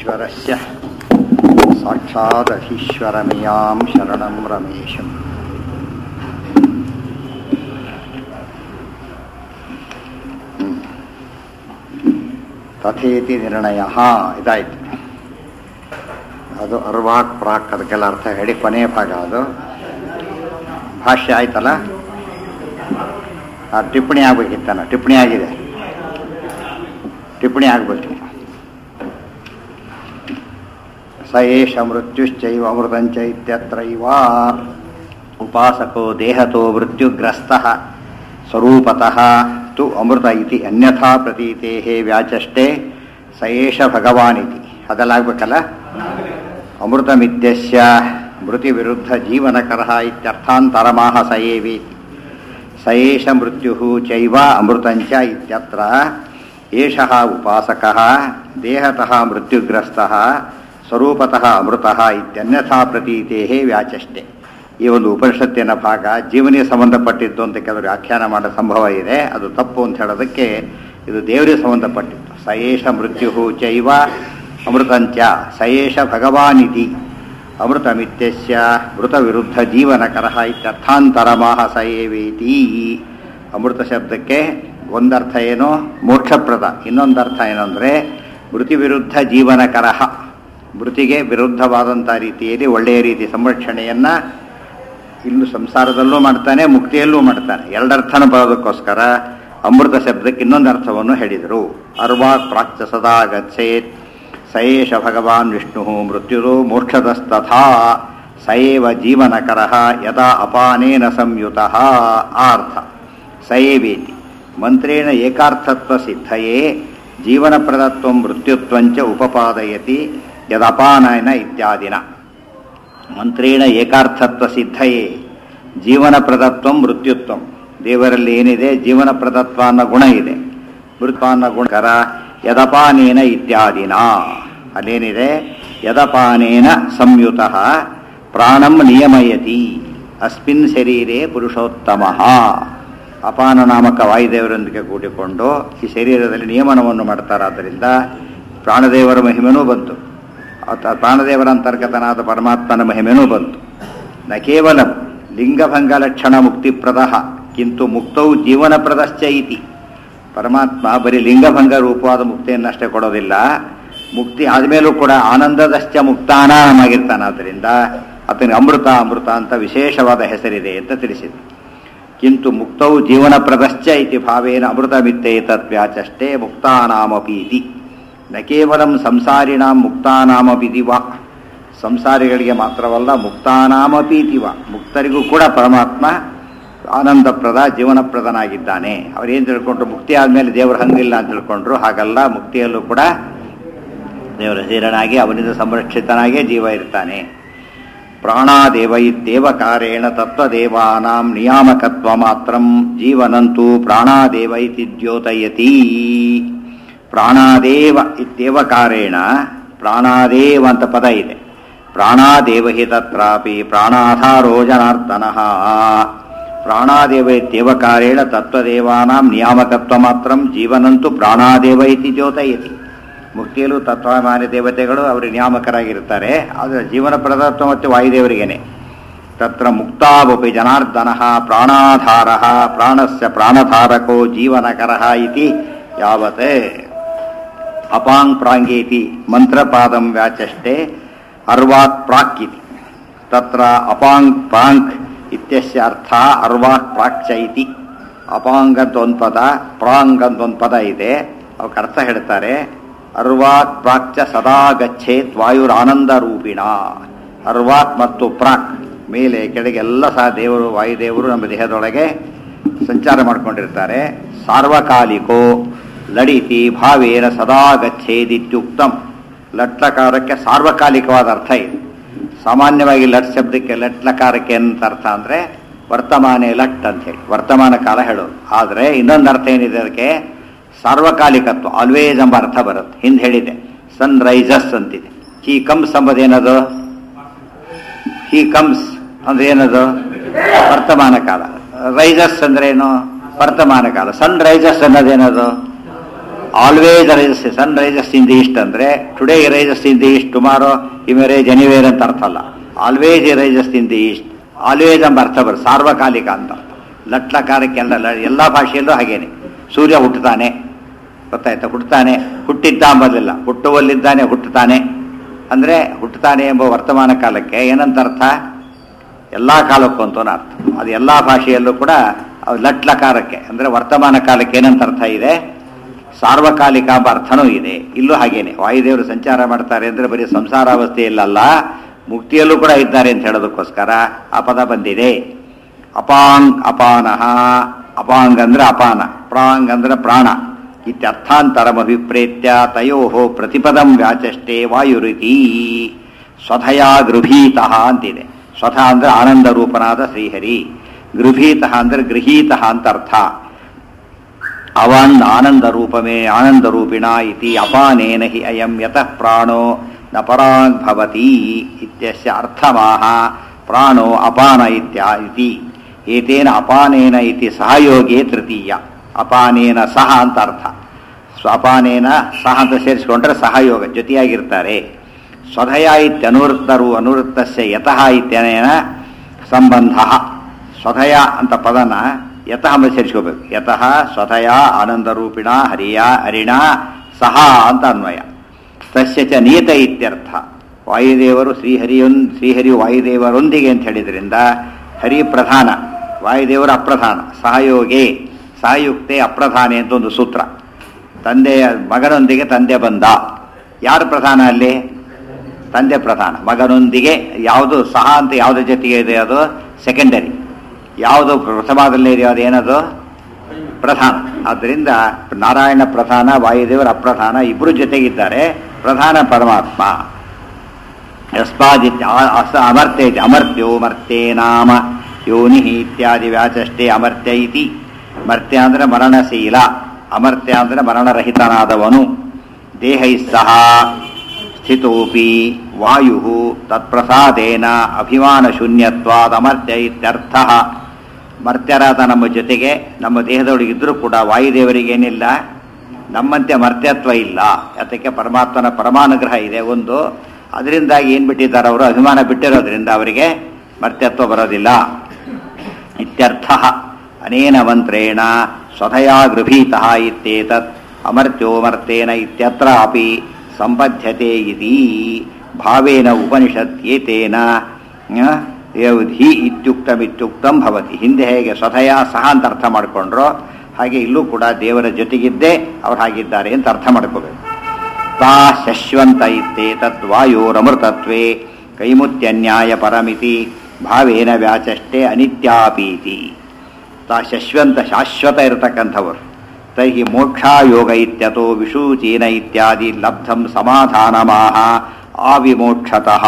ಈಶ್ವರಸ್ಯ ಸಾಕ್ಷಾದಧೀಶ್ವರಮಿಯಾಂ ಶರಣಂ ರಮೇಶಂ ಹ್ಮ್. ತಥೇತಿ ನಿರ್ಣಯ ಇದಾಯ್ತು ಅದು ಅರ್ವಾಕ್ ಪ್ರಾಕ್ ಅದಕ್ಕೆಲ್ಲ ಅರ್ಥ ಹೇಳಿ ಕೊನೆಯ ಭಾಗ ಅದು ಭಾಷ್ಯ ಆಯ್ತಲ್ಲ ಆ ಟಿಪ್ಪಣಿ ಆಗ್ಬೇಕಿತ್ತನ ಟಿಪ್ಪಣಿ ಆಗಿದೆ ಟಿಪ್ಪಣಿ ಆಗ್ಬೇಕು ಸ ಏಷ ಮೃತ್ಯುಶ್ಚೈವ ಅಮೃತಂಚ ಇತ್ಯತ್ರೈವ ಉಪಾಸಕೋ ದೇಹತೋ ಮೃತ್ಯುಗ್ರಸ್ತಃ ಸ್ವರೂಪತಃ ತು ಅಮೃತ ಇತಿ ಅನ್ಯಥಾ ಪ್ರತೀತೆ ವ್ಯಾಚಷ್ಟೇ ಸ ಏಷ ಭಗವಾನಿತಿ ಅದೆಲ್ಲಾಗಬೇಕಲ್ಲ ಅಮೃತಮಿತ್ಯಸ್ಯ ಮೃತಿವಿರುದ್ಧ ಜೀವನಕರಃ ಇತ್ಯರ್ಥಾಂತರಮಾಹ ಸ ಏವೇತಿ ಸ ಏಷ ಮೃತ್ಯು ಚೈವ ಅಮೃತಂಚ ಇತ್ಯತ್ರ ಏಷಃ ಉಪಾಸಕಃ ದೇಹತಃ ಮೃತ್ಯುಗ್ರಸ್ತಃ ಸ್ವರೂಪತಃ ಅಮೃತಃ ಇತ್ಯನ್ಯಥಾ ಪ್ರತೀತೆ ವ್ಯಾಚಷ್ಟೆ ಈ ಒಂದು ಉಪನಿಷತ್ತಿನ ಭಾಗ ಜೀವನಿಗೆ ಸಂಬಂಧಪಟ್ಟಿದ್ದು ಅಂತ ಕೆಲವರು ವ್ಯಾಖ್ಯಾನ ಮಾಡೋ ಸಂಭವ ಇದೆ ಅದು ತಪ್ಪು ಅಂತ ಹೇಳೋದಕ್ಕೆ ಇದು ದೇವರಿಗೆ ಸಂಬಂಧಪಟ್ಟಿತ್ತು ಸ ಏಷ ಮೃತ್ಯು ಚೈವ ಅಮೃತಂಚ ಸ ಏಷ ಭಗವಾನಿತಿ ಅಮೃತಮಿತ್ಯಸ್ಯ ಮೃತ ವಿರುದ್ಧ ಜೀವನಕರಃ ಇತ್ಯರ್ಥಾಂತರಮಾಹ ಸ ಏವೇತಿ ಅಮೃತ ಶಬ್ದಕ್ಕೆ ಒಂದರ್ಥ ಏನು ಮೋಕ್ಷಪ್ರದ ಇನ್ನೊಂದರ್ಥ ಏನಂದರೆ ಮೃತಿ ವಿರುದ್ಧ ಜೀವನಕರಃ ಮೃತಿಗೆ ವಿರುದ್ಧವಾದಂಥ ರೀತಿಯಲ್ಲಿ ಒಳ್ಳೆಯ ರೀತಿ ಸಂರಕ್ಷಣೆಯನ್ನು ಇನ್ನು ಸಂಸಾರದಲ್ಲೂ ಮಾಡ್ತಾನೆ ಮುಕ್ತಿಯಲ್ಲೂ ಮಾಡ್ತಾನೆ ಎರಡರ್ಥನ ಬರೋದಕ್ಕೋಸ್ಕರ ಅಮೃತ ಶಬ್ದಕ್ಕೆ ಇನ್ನೊಂದು ಅರ್ಥವನ್ನು ಹೇಳಿದರು ಅರ್ವಾಕ್ ಪ್ರಾಚ್ಯ ಸದಾ ಗಚ್ಚೇತ್ ಸಯೇಷ ಭಗವಾನ್ ವಿಷ್ಣು ಮೃತ್ಯುರು ಮೋಕ್ಷದಸ್ತಥಾ ಸಯೇವ ಜೀವನಕರಃ ಯದಾ ಅಪಾನೇನ ಸಂಯುತ ಆ ಅರ್ಥ ಸಯೇವೇತಿ ಮಂತ್ರೇಣ ಏಕಾರ್ಥತ್ವ ಸಿದ್ಧಯೇ ಜೀವನಪ್ರದತ್ವ ಮೃತ್ಯುತ್ವಂಚ ಉಪಪಾದಯತಿ ಯದಪಾನಯನ ಇತ್ಯಾದಿನ ಮಂತ್ರೇಣ ಏಕಾರ್ಥತ್ವ ಸಿದ್ಧಯೇ ಜೀವನಪ್ರದತ್ವ ಮೃತ್ಯುತ್ವ ದೇವರಲ್ಲಿ ಏನಿದೆ ಜೀವನಪ್ರದತ್ವ ಅನ್ನೋ ಗುಣ ಇದೆ ಮೃತ್ವ ಅನ್ನೋ ಗುಣಕರ ಯದಪಾನೇನ ಇತ್ಯಾದಿನ ಅಲ್ಲೇನಿದೆ ಯದಪಾನೇನ ಸಂಯುತ ಪ್ರಾಣಂ ನಿಯಮಯತಿ ಅಸ್ಮಿನ್ ಶರೀರೇ ಪುರುಷೋತ್ತಮ ಅಪಾನ ನಾಮಕ ವಾಯುದೇವರೊಂದಿಗೆ ಕೂಡಿಕೊಂಡು ಈ ಶರೀರದಲ್ಲಿ ನಿಯಮನವನ್ನು ಮಾಡ್ತಾರಾದ್ದರಿಂದ ಪ್ರಾಣದೇವರ ಮಹಿಮೆನೂ ಬಂತು ಆತ ಪ್ರಾಣದೇವರ ಅಂತರ್ಗತನಾದ ಪರಮಾತ್ಮನ ಮಹಿಮೆನೂ ಬಂತು ನ ಕೇವಲ ಲಿಂಗಭಂಗ ಲಕ್ಷಣ ಮುಕ್ತಿಪ್ರದ ಕಿಂತು ಮುಕ್ತವು ಜೀವನಪ್ರದಶ್ಚ ಇತಿ ಪರಮಾತ್ಮ ಬರೀ ಲಿಂಗಭಂಗ ರೂಪವಾದ ಮುಕ್ತಿಯನ್ನಷ್ಟೇ ಕೊಡೋದಿಲ್ಲ ಮುಕ್ತಿ ಆದಮೇಲೂ ಕೂಡ ಆನಂದದಶ್ಚ ಮುಕ್ತಾನಾಗಿರ್ತಾನಾದ್ದರಿಂದ ಆತನಿಗೆ ಅಮೃತ ಅಮೃತ ಅಂತ ವಿಶೇಷವಾದ ಹೆಸರಿದೆ ಅಂತ ತಿಳಿಸಿದೆ ಕಿಂತು ಮುಕ್ತವು ಜೀವನಪ್ರದಶ್ಚ ಇತಿ ಭಾವೇನ ಅಮೃತಮಿತ್ತೇತತ್ವ್ಯಾಚಷ್ಟೇ ಮುಕ್ತಾನಾಮಪೀತಿ ನ ಕೇವಲ ಸಂಸಾರಿಣಾಂ ಮುಕ್ತಾನಾಮಪಿತಿ ವಾ ಸಂಸಾರಿಗಳಿಗೆ ಮಾತ್ರವಲ್ಲ ಮುಕ್ತಾನಾಮಪೀತಿ ವಾ ಮುಕ್ತರಿಗೂ ಕೂಡ ಪರಮಾತ್ಮ ಆನಂದಪ್ರದ ಜೀವನಪ್ರದನಾಗಿದ್ದಾನೆ ಅವರೇನು ತಿಳ್ಕೊಂಡ್ರು ಮುಕ್ತಿ ಆದಮೇಲೆ ದೇವರು ಹಂಗಿಲ್ಲ ಅಂತ ತಿಳ್ಕೊಂಡ್ರು ಹಾಗಲ್ಲ ಮುಕ್ತಿಯಲ್ಲೂ ಕೂಡ ದೇವರ ಸೇರನಾಗಿ ಅವನಿಂದ ಸಂರಕ್ಷಿತನಾಗೇ ಜೀವ ಇರ್ತಾನೆ ಪ್ರಾಣಾದೇವ ಇತ್ಯೇವಕಾರೇಣ ತತ್ವದೇವಾನಾಂ ನಿಯಾಮಕತ್ವ ಮಾತ್ರ ಜೀವನಂತೂ ಪ್ರಾಣಾದೇವ ಇತಿ ದ್ಯೋತಯತಿ ಪ್ರಾಣಾದೇವ ಇತ್ಯೇವಕಾರೇಣ ಪ್ರಾಣಾದೇವ ಅಂತ ಪದ ಇದೆ ಪ್ರಾಣಾದೇವ ಹಿ ತತ್ರಾಪಿ ಪ್ರಾಣಾಧಾರೋ ಜನಾರ್ದನಃ ಪ್ರಾಣಾದೇವ ಇತ್ಯೇವಕಾರೇಣ ತತ್ವದೇವಾನಾಂ ನಿಯಾಮಕತ್ವ ಮಾತ್ರ ಜೀವನಂತೂ ಪ್ರಾಣಾದೇವ ಇತಿ ದ್ಯೋತಯತಿ ಮುಕ್ತಿಯಲ್ಲೂ ತತ್ವಮಾನ್ಯ ದೇವತೆಗಳು ಅವರಿಗೆ ನಿಯಾಮಕರಾಗಿರ್ತಾರೆ ಆದರೆ ಜೀವನ ಪ್ರದತ್ವ ಮತ್ತು ವಾಯುದೇವರಿಗೇನೆ ತತ್ರ ಮುಕ್ತಾವಪಿ ಜನಾರ್ದನ ಪ್ರಾಣಾಧಾರ ಪ್ರಾಣಸ್ಯ ಪ್ರಾಣಧಾರಕೋ ಜೀವನಕರ ಇತಿ ಯಾವತ್ ಅಪಾಂಗ್ ಪ್ರಾಂಗೇತಿ ಮಂತ್ರಪಾದಂ ವ್ಯಾಚಷ್ಟೆ ಅರ್ವಾಕ್ ಪ್ರಾಕ್ ಇತಿ ತತ್ರ ಅಪಾಂಗ್ ಪ್ರಾಂಕ್ ಇತ್ಯಸ್ಯ ಅರ್ಥ ಅರ್ವಾಕ್ ಪ್ರಾಕ್ಚ ಇತಿ ಅಪಾಂಗ್ ಅಂತ ಒಂದು ಪದ ಪ್ರಾಂಗ್ ಅಂತ ಒಂದು ಪದ ಇದೆ ಅವಕ್ಕೆ ಅರ್ಥ ಹೇಳ್ತಾರೆ ಅರ್ವಾಕ್ ಪ್ರಾಕ್ಚ ಸದಾ ಗಚ್ಚೇತ್ ವಾಯುರಾನಂದ ರೂಪಿಣ ಅರ್ವಾಕ್ ಮತ್ತು ಪ್ರಾಕ್ ಮೇಲೆ ಕೆಳಗೆ ಎಲ್ಲ ಸಹ ದೇವರು ವಾಯುದೇವರು ನಮ್ಮ ದೇಹದೊಳಗೆ ಸಂಚಾರ ಮಾಡಿಕೊಂಡಿರ್ತಾರೆ ಸಾರ್ವಕಾಲಿಕೋ ಲಡಿತಿ ಭಾವೇನ ಸದಾ ಗಚ್ಚೇದಿತ್ಯುಕ್ತಂ ಲಟ್ಲಕಾರಕ್ಕೆ ಸಾರ್ವಕಾಲಿಕವಾದ ಅರ್ಥ ಇದೆ ಸಾಮಾನ್ಯವಾಗಿ ಲಟ್ ಶಬ್ದಕ್ಕೆ ಲಟ್ಲಕಾರಕ್ಕೆ ಅಂತ ಅರ್ಥ ಅಂದರೆ ವರ್ತಮಾನ ಲಟ್ ಅಂತ ಹೇಳಿ ವರ್ತಮಾನ ಕಾಲ ಹೇಳೋದು ಆದರೆ ಇನ್ನೊಂದು ಅರ್ಥ ಏನಿದೆ ಅದಕ್ಕೆ ಸಾರ್ವಕಾಲಿಕತ್ವ ಆಲ್ವೇಸ್ ಎಂಬ ಅರ್ಥ ಬರುತ್ತೆ ಹಿಂದೆ ಹೇಳಿದೆ ಸನ್ ರೈಸಸ್ ಅಂತಿದೆ ಹಿ ಕಮ್ಸ್ ಎಂಬುದೇನದು ಹಿ ಕಮ್ಸ್ ಅಂದ್ರೆ ಏನದು ವರ್ತಮಾನ ಕಾಲ ರೈಸಸ್ ಅಂದ್ರೆ ಏನು ವರ್ತಮಾನ ಕಾಲ ಸನ್ ರೈಸಸ್ ಅನ್ನೋದೇನದು always rises sun rises in the east ಅಂದ್ರೆ today rises in the east tomorrow ಇಮೇರೇಜ್ ಎನಿವೇರ್ ಅಂತ ಅರ್ಥ ಅಲ್ಲ always rises in the east always ಎಂಬ ಅರ್ಥ ಬರ್ ಸಾರ್ವಕಾಲಿಕ ಅಂತ ಲಟ್ಲಕಾರಕ್ಕೆಲ್ಲ ಎಲ್ಲ ಭಾಷೆಯಲ್ಲೂ ಹಾಗೇನೆ ಸೂರ್ಯ ಹುಟ್ಟುತ್ತಾನೆ ಗೊತ್ತಾಯ್ತಾ ಹುಟ್ಟುತ್ತಾನೆ ಹುಟ್ಟಿದ್ದ ಅಂಬೋದಿಲ್ಲ ಹುಟ್ಟುವಲ್ಲಿದ್ದಾನೆ ಹುಟ್ಟುತ್ತಾನೆ ಅಂದ್ರೆ ಹುಟ್ಟುತ್ತಾನೆ ಎಂಬ ವರ್ತಮಾನ ಕಾಲಕ್ಕೆ ಏನಂತ ಅರ್ಥ ಎಲ್ಲ ಕಾಲಕ್ಕೂ ಅಂತ ಅರ್ಥ ಅದು ಎಲ್ಲ ಭಾಷೆಯಲ್ಲೂ ಕೂಡ ಅದು ಲಟ್ಲಕಾರಕ್ಕೆ ಅಂದ್ರೆ ವರ್ತಮಾನ ಕಾಲಕ್ಕೆ ಏನಂತ ಅರ್ಥ ಇದೆ ಸಾರ್ವಕಾಲಿಕ ಎಂಬ ಅರ್ಥನೂ ಇದೆ ಇಲ್ಲೂ ಹಾಗೇನೆ ವಾಯುದೇವರು ಸಂಚಾರ ಮಾಡ್ತಾರೆ ಅಂದ್ರೆ ಬರೀ ಸಂಸಾರಾವಸ್ಥೆಯಲ್ಲಲ್ಲ ಮುಕ್ತಿಯಲ್ಲೂ ಕೂಡ ಇದ್ದಾರೆ ಅಂತ ಹೇಳೋದಕ್ಕೋಸ್ಕರ ಆ ಪದ ಬಂದಿದೆ ಅಪಾಂಗ್ ಅಪಾನಃ ಅಪಾಂಗ್ ಅಂದ್ರೆ ಅಪಾನ ಪ್ರಾಂಗ್ ಅಂದ್ರೆ ಪ್ರಾಣ ಇತ್ಯರ್ಥಾಂತರಮಭಿಪ್ರೇತ್ಯ ತಯೋ ಪ್ರತಿಪದಂ ವ್ಯಾಚಷ್ಟೇ ವಾಯುರಿತಿ ಸ್ವಧಯಾ ಗೃಭೀತಃ ಅಂತಿದೆ ಸ್ವಥ ಅಂದ್ರೆ ಆನಂದ ರೂಪನಾದ ಶ್ರೀಹರಿ ಗೃಭೀತಃ ಅಂದ್ರೆ ಗೃಹೀತಃ ಅಂತ ಅರ್ಥ ಅವಾನ್ ಆನಂದ ರೂಪಮೇ ಆನಂದ ರೂಪಿಣ ಇತಿ ಅಪಾನೇನ ಹಿ ಅಯಂ ಯತಃ ಪ್ರಾಣೋ ನ ಪರಾಂಗ್ ಭವತಿ ಇತ್ಯಸ್ಯ ಅರ್ಥಮಾಹ ಪ್ರಾಣೋ ಅಪಾನ ಇತ್ಯ ಇತಿ ಏತೇನ ಅಪಾನೇನ ಇತಿ ಸಹಯೋಗೇ ತೃತೀಯ ಅಪಾನೇನ ಸಹ ಅಂತ ಅರ್ಥ ಸ್ವಪಾನೇನ ಸಹ ಅಂತ ಸೇರಿಸಿಕೊಂಡ್ರೆ ಸಹಯೋಗ ಜೊತೆಯಾಗಿರ್ತಾರೆ ಸ್ವಧಯ ಇತ್ಯನುವೃತ್ತರು ಅನುವೃತ್ತಸ್ಯ ಯತಃ ಇತ್ಯನೇನ ಸಂಬಂಧ ಸ್ವಧಯ ಅಂತ ಪದನ ಯತಃ ಅಂತ ಸೇರಿಸ್ಕೋಬೇಕು ಯತಃ ಸ್ವಧಯ ಆನಂದರೂಪಿಣ ಹರಿಯ ಹರಿಣ ಸಹ ಅಂತ ಅನ್ವಯ ತಸ್ಯ ಚ ನೀತ ಇತ್ಯರ್ಥ ವಾಯುದೇವರು ಶ್ರೀಹರಿಯೊನ್ ಶ್ರೀಹರಿ ವಾಯುದೇವರೊಂದಿಗೆ ಅಂತ ಹೇಳಿದ್ರಿಂದ ಹರಿ ಪ್ರಧಾನ ವಾಯುದೇವರು ಅಪ್ರಧಾನ ಸಹಯೋಗಿ ಸಹಯುಕ್ತೆ ಅಪ್ರಧಾನೆ ಅಂತ ಒಂದು ಸೂತ್ರ ತಂದೆಯ ಮಗನೊಂದಿಗೆ ತಂದೆ ಬಂದ ಯಾರು ಪ್ರಧಾನ ಅಲ್ಲಿ ತಂದೆ ಪ್ರಧಾನ ಮಗನೊಂದಿಗೆ ಯಾವುದು ಸಹ ಅಂತ ಯಾವುದ್ರ ಜೊತೆಗೆ ಇದೆ ಅದು ಸೆಕೆಂಡರಿ ಯಾವುದು ಪ್ರಥಮದಲ್ಲಿ ಇದೆಯೋ ಅದೇನದು ಪ್ರಧಾನ ಆದ್ದರಿಂದ ನಾರಾಯಣ ಪ್ರಧಾನ ವಾಯುದೇವರ ಅಪ್ರಧಾನ ಇಬ್ಬರು ಜೊತೆಗಿದ್ದಾರೆ ಪ್ರಧಾನ ಪರಮಾತ್ಮ ಯಸ್ಮಾದಿತ್ಯ ಅಸ ಅಮರ್ತ್ಯ ಇತಿ ಅಮರ್ತ್ಯೋ ಮರ್ತ್ಯೇ ನಾಮ ಯೋನಿ ಇತ್ಯಾದಿ ವ್ಯಾಚಷ್ಟೇ ಅಮರ್ತ್ಯ ಇತಿ ಮರ್ತ್ಯ ಅಂದ್ರೆ ಮರಣಶೀಲ ಅಮರ್ತ್ಯ ಅಂದ್ರೆ ಮರಣರಹಿತನಾದವನು ದೇಹೈ ಸಹ ಸ್ಥಿತೋಪಿ ವಾಯು ತತ್ಪ್ರಸಾದೇನ ಅಭಿಮಾನ ಶೂನ್ಯತ್ವಾದ ಅಮರ್ತ್ಯ ಇತ್ಯರ್ಥ ಮರ್ತ್ಯರಾದ ನಮ್ಮ ಜೊತೆಗೆ ನಮ್ಮ ದೇಹದೊಳಗಿದ್ರೂ ಕೂಡ ವಾಯುದೇವರಿಗೇನಿಲ್ಲ ನಮ್ಮಂತೆ ಮರ್ತ್ಯತ್ವ ಇಲ್ಲ ಯಾತಕ್ಕೆ ಪರಮಾತ್ಮನ ಪರಮಾನುಗ್ರಹ ಇದೆ ಒಂದು ಅದರಿಂದಾಗಿ ಏನು ಬಿಟ್ಟಿದ್ದಾರೆ ಅವರು ಅಭಿಮಾನ ಬಿಟ್ಟಿರೋದ್ರಿಂದ ಅವರಿಗೆ ಮರ್ತ್ಯತ್ವ ಬರೋದಿಲ್ಲ ಇತ್ಯರ್ಥ ಅನೇನ ಮಂತ್ರೇಣ ಸ್ವಧಯಾ ಗೃಭೀತಃ ಇತ್ಯೇತತ್ ಅಮರ್ತ್ಯೋ ಮರ್ತೇನ ಇತ್ಯತ್ರ ಅಪಿ ಸಂಬದ್ಧತೆ ಇತಿ ಭಾವೇನ ಉಪನಿಷತ್ ಏತೇನ ಆ, ಹಿ ಇತ್ಯುಕ್ತಮಿತ್ಯುಕ್ತಂ ಭವತಿ ಹಿಂದೆ ಹೇಗೆ ಸ್ವಧಯ ಸಹ ಅಂತ ಅರ್ಥ ಮಾಡಿಕೊಂಡ್ರೋ ಹಾಗೆ ಇಲ್ಲೂ ಕೂಡ ದೇವರ ಜೊತೆಗಿದ್ದೇ ಅವ್ರು ಹಾಗಿದ್ದಾರೆ ಅಂತ ಅರ್ಥ ಮಾಡ್ಕೋಬೇಕು ತಾ ಶಶ್ವಂತ ಇತ್ತೇತದ್ ವಾಯೋರಮೃತತ್ವೇ ಕೈಮುತ್ಯನ್ಯಾಯ ಪರಮಿತಿ ಭಾವೇನ ವ್ಯಾಚಷ್ಟೇ ಅನಿತ್ಯಾಪೀತಿ ತಾ ಶಶ್ವಂತ ಶಾಶ್ವತ ಇರತಕ್ಕಂಥವರು ತೈಹಿ ಮೋಕ್ಷಾಯೋಗ ಇತ್ಯತೋ ವಿಷೂಚೀನ ಇತ್ಯಾದಿ ಲಬ್ಧಂ ಸಮಾಧಾನಮಾಹ ಆವಿಮೋಕ್ಷತಃ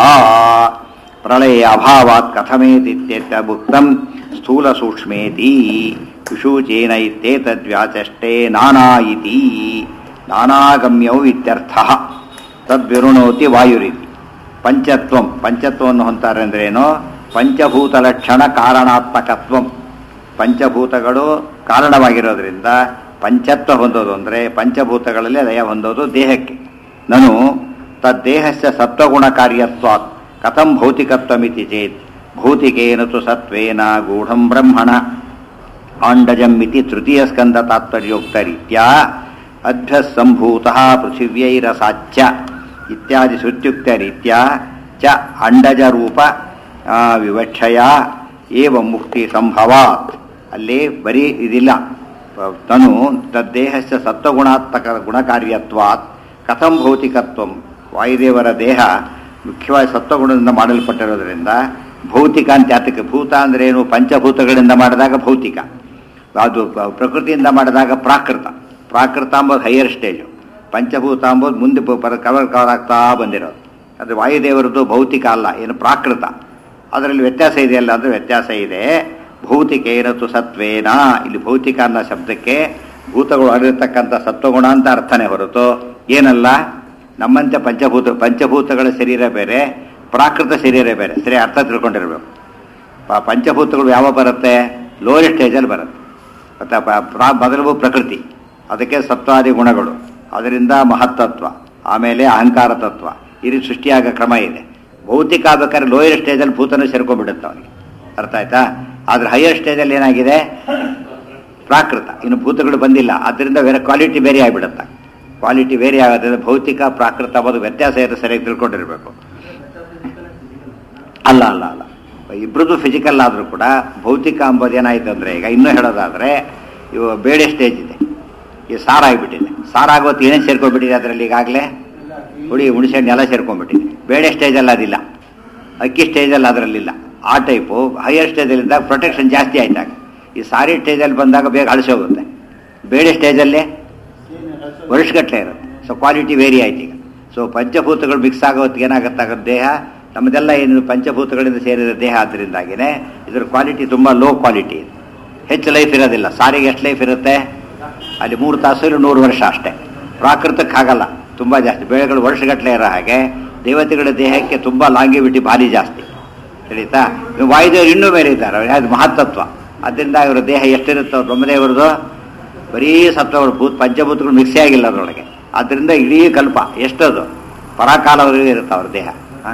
ಪ್ರಳಯ ಅಭಾವಾತ್ ಕಥಮೇತಿತ್ಯತ್ಯ ಭುಕ್ತಂ ಸ್ಥೂಲ ಸೂಕ್ಷ್ಮೇತಿ ವಿಷೂಚೇನ ಇತ್ಯೇತದ್ವ್ಯಾಚಷ್ಟೇ ನಾನಾ ಇತಿ ನಾನಾಗಮ್ಯೌ ಇತ್ಯರ್ಥ ತದ್ವಿರುಣೋತಿ ವಾಯುರಿತಿ ಪಂಚತ್ವಂ ಪಂಚತ್ವವನ್ನು ಹೊಂತಾರೆ ಅಂದ್ರೆ ಏನು ಪಂಚಭೂತ ಲಕ್ಷಣ ಕಾರಣಾತ್ಮಕತ್ವಂ ಪಂಚಭೂತಗಳು ಕಾರಣವಾಗಿರೋದ್ರಿಂದ ಪಂಚತ್ವ ಹೊಂದೋದು ಅಂದರೆ ಪಂಚಭೂತಗಳಲ್ಲಿ ಲಯ ಹೊಂದೋದು ದೇಹಕ್ಕೆ ನಾನು ತದ್ದೇಹಸ್ಯ ಸತ್ವಗುಣ ಕಾರ್ಯತ್ವಾತ್ ಕಥಂ ಭೌತಿಕತ್ವಮಿತಿ ಚೇತ್ ಭೌತಿಕೇನ ತು ಸತ್ವೇನ ಗೂಢಂ ಬ್ರಹ್ಮಣ ಆಂಡಜಂ ಇತಿ ತೃತೀಯ ಸ್ಕಂದ ತಾತ್ಪರ್ಯೋಕ್ತ ರೀತ್ಯ ಅಭ್ಯಸಂಭೂತ ಪೃಥಿವ್ಯೈರಸಾಚ್ಯ ಇತ್ಯಾದಿ ಶ್ರುತ್ಯುಕ್ತ ರೀತ್ಯ ಚ ಅಂಡಜ ರೂಪ ಆ, ವಿವಕ್ಷಯ ಏವ ಮುಕ್ತಿ ಸಂಭವಾತ್ ಅಲ್ಲಿ ಬರೀ ಇದಿಲ್ಲ ತನು ತದ್ದೇಹಸ್ಯ ಸತ್ವಗುಣಾತ್ಮಕ ಗುಣಕಾರ್ಯತ್ವಾತ್ ಕಥಂ ಭೌತಿಕತ್ವಂ ವಾಯುದೇವರ ದೇಹ ಮುಖ್ಯವಾಗಿ ಸತ್ವಗುಣದಿಂದ ಮಾಡಲ್ಪಟ್ಟಿರೋದ್ರಿಂದ ಭೌತಿಕ ಅಂತ ಯಾತಕ್ಕೆ ಭೂತ ಅಂದ್ರೆ ಏನು ಪಂಚಭೂತಗಳಿಂದ ಮಾಡಿದಾಗ ಭೌತಿಕ ಅದು ಪ- ಪ್ರಕೃತಿಯಿಂದ ಮಾಡಿದಾಗ ಪ್ರಾಕೃತ ಪ್ರಾಕೃತ ಅಂಬೋದು ಹೈಯರ್ ಸ್ಟೇಜು ಪಂಚಭೂತ ಅಂಬೋದು ಮುಂದೆ ಪ- ಪರ ಕವರ್ ಕವರ್ ಆಗ್ತಾ ಬಂದಿರೋದು ಅದು ವಾಯುದೇವರದ್ದು ಭೌತಿಕ ಅಲ್ಲ ಏನು ಪ್ರಾಕೃತ ಅದರಲ್ಲಿ ವ್ಯತ್ಯಾಸ ಇದೆಯಲ್ಲ ಅಂದರೆ ವ್ಯತ್ಯಾಸ ಇದೆ ಭೌತಿಕ ಏನತ್ತು ಸತ್ವೇನ ಇಲ್ಲಿ ಭೌತಿಕ ಅನ್ನೋ ಶಬ್ದಕ್ಕೆ ಭೂತಗಳು ಆಗಿರ್ತಕ್ಕಂಥ ಸತ್ವಗುಣ ಅಂತ ಅರ್ಥನೇ ಹೊರತು ಏನಲ್ಲ ನಮ್ಮಂತೆ ಪಂಚಭೂತ ಪಂಚಭೂತಗಳ ಶರೀರ ಬೇರೆ ಪ್ರಾಕೃತ ಶರೀರ ಬೇರೆ ಸರಿ ಅರ್ಥ ತಿಳ್ಕೊಂಡಿರ್ಬೇಕು ಪ- ಪಂಚಭೂತಗಳು ಯಾವ ಬರುತ್ತೆ ಲೋಯರ್ ಸ್ಟೇಜಲ್ಲಿ ಬರುತ್ತೆ ಮತ್ತು ಪ- ಪ್ರಾ ಮೊದಲು ಪ್ರಕೃತಿ ಅದಕ್ಕೆ ಸತ್ವಾದಿ ಗುಣಗಳು ಅದರಿಂದ ಮಹತ್ತತ್ವ ಆಮೇಲೆ ಅಹಂಕಾರ ತತ್ವ ಈ ರೀತಿ ಸೃಷ್ಟಿಯಾಗ ಕ್ರಮ ಇದೆ ಭೌತಿಕ ಆಗ್ಬೇಕಾದ್ರೆ ಲೋಯರ್ ಸ್ಟೇಜಲ್ಲಿ ಭೂತನ ಸೇರ್ಕೊಂಡ್ಬಿಡುತ್ತೆ ಅವನಿಗೆ ಅರ್ಥ ಆಯ್ತಾ ಆದ್ರೆ ಹೈಯರ್ ಸ್ಟೇಜಲ್ಲಿ ಏನಾಗಿದೆ ಪ್ರಾಕೃತ ಇನ್ನು ಭೂತಗಳು ಬಂದಿಲ್ಲ ಅದರಿಂದ ಬೇರೆ ಕ್ವಾಲಿಟಿ ಬೇರೆ ಆಗಿಬಿಡುತ್ತೆ ಕ್ವಾಲಿಟಿ ಬೇರೆ ಆಗೋದ್ರಿಂದ ಭೌತಿಕ ಪ್ರಾಕೃತ ಅನ್ನೋದು ವ್ಯತ್ಯಾಸ ಇರೋ ಸರಿಯಾಗಿ ತಿಳ್ಕೊಂಡಿರ್ಬೇಕು ಅಲ್ಲ ಅಲ್ಲ ಅಲ್ಲ ಇಬ್ಬರದು ಫಿಸಿಕಲ್ ಆದರೂ ಕೂಡ ಭೌತಿಕ ಅಂಬೋದು ಏನಾಯ್ತು ಅಂದರೆ ಈಗ ಇನ್ನೂ ಹೇಳೋದಾದರೆ ಇವು ಬೇಳೆ ಸ್ಟೇಜ್ ಇದೆ ಈ ಸಾರ ಆಗಿಬಿಟ್ಟಿದೆ ಸಾರ ಆಗೋತ್ತು ಏನೇನು ಸೇರ್ಕೊಂಡ್ಬಿಟ್ಟಿದೆ ಅದರಲ್ಲಿ ಈಗಾಗಲೇ ಹುಡಿ ಹುಣಸೆಹಣ್ಣು ಎಲ್ಲ ಸೇರ್ಕೊಂಡ್ಬಿಟ್ಟಿದೆ ಬೇಳೆ ಸ್ಟೇಜಲ್ಲಿ ಅದಿಲ್ಲ ಅಕ್ಕಿ ಸ್ಟೇಜಲ್ಲಿ ಅದರಲ್ಲಿಲ್ಲ ಆ ಟೈಪು ಹೈಯರ್ ಸ್ಟೇಜಲ್ಲಿದ್ದಾಗ ಪ್ರೊಟೆಕ್ಷನ್ ಜಾಸ್ತಿ ಆಯ್ತಾಗ ಈ ಸಾರಿ ಸ್ಟೇಜಲ್ಲಿ ಬಂದಾಗ ಬೇಗ ಅಳಿಸಿ ಹೋಗುತ್ತೆ ಬೇಳೆ ಸ್ಟೇಜಲ್ಲಿ ವರ್ಷಗಟ್ಟಲೆ ಇರುತ್ತೆ ಸೊ ಕ್ವಾಲಿಟಿ ವೇರಿ ಆಯ್ತು ಈಗ ಸೊ ಪಂಚಭೂತಗಳು ಮಿಕ್ಸ್ ಆಗೋ ಹೊತ್ತಿಗೆ ಏನಾಗುತ್ತೆ ದೇಹ ನಮ್ಮದೆಲ್ಲ ಏನು ಪಂಚಭೂತಗಳಿಂದ ಸೇರಿದ ದೇಹ ಆದ್ದರಿಂದಾಗಿನೇ ಇದ್ರ ಕ್ವಾಲಿಟಿ ತುಂಬ ಲೋ ಕ್ವಾಲಿಟಿ ಇದೆ ಹೆಚ್ಚು ಲೈಫ್ ಇರೋದಿಲ್ಲ ಸಾರಿಗೆ ಎಷ್ಟು ಲೈಫ್ ಇರುತ್ತೆ ಅಲ್ಲಿ ಮೂರು ತಾಸು ಇಲ್ಲ ನೂರು ವರ್ಷ ಅಷ್ಟೇ ಪ್ರಾಕೃತಕ್ಕೆ ಆಗಲ್ಲ ತುಂಬ ಜಾಸ್ತಿ ಬೆಳೆಗಳು ವರ್ಷಗಟ್ಟಲೆ ಇರೋ ಹಾಗೆ ದೇವತೆಗಳ ದೇಹಕ್ಕೆ ತುಂಬ ಲಾಂಗಿವಿಟಿ ಭಾರಿ ಜಾಸ್ತಿ ತಿಳಿತಾ ವಾಯುದೇವರು ಇನ್ನೂ ಮೇಲೆ ಇದ್ದಾರೆ ಅವ್ರು ಯಾವ್ದು ಮಹತ್ತತ್ವ ಅದರಿಂದ ಇವರ ದೇಹ ಎಷ್ಟಿರುತ್ತೋ ಬ್ರಹ್ಮದೇವರದು ಬರೀ ಸತ್ವಗಳು ಭೂತ್ ಪಂಚಭೂತಗಳು ಮಿಕ್ಸೇ ಆಗಿಲ್ಲ ಅದರೊಳಗೆ ಆದ್ದರಿಂದ ಇಡೀ ಕಲ್ಪ ಎಷ್ಟದು ಪರಾಕಾಲವರೆಗೂ ಇರುತ್ತೆ ಅವ್ರ ದೇಹ ಆ?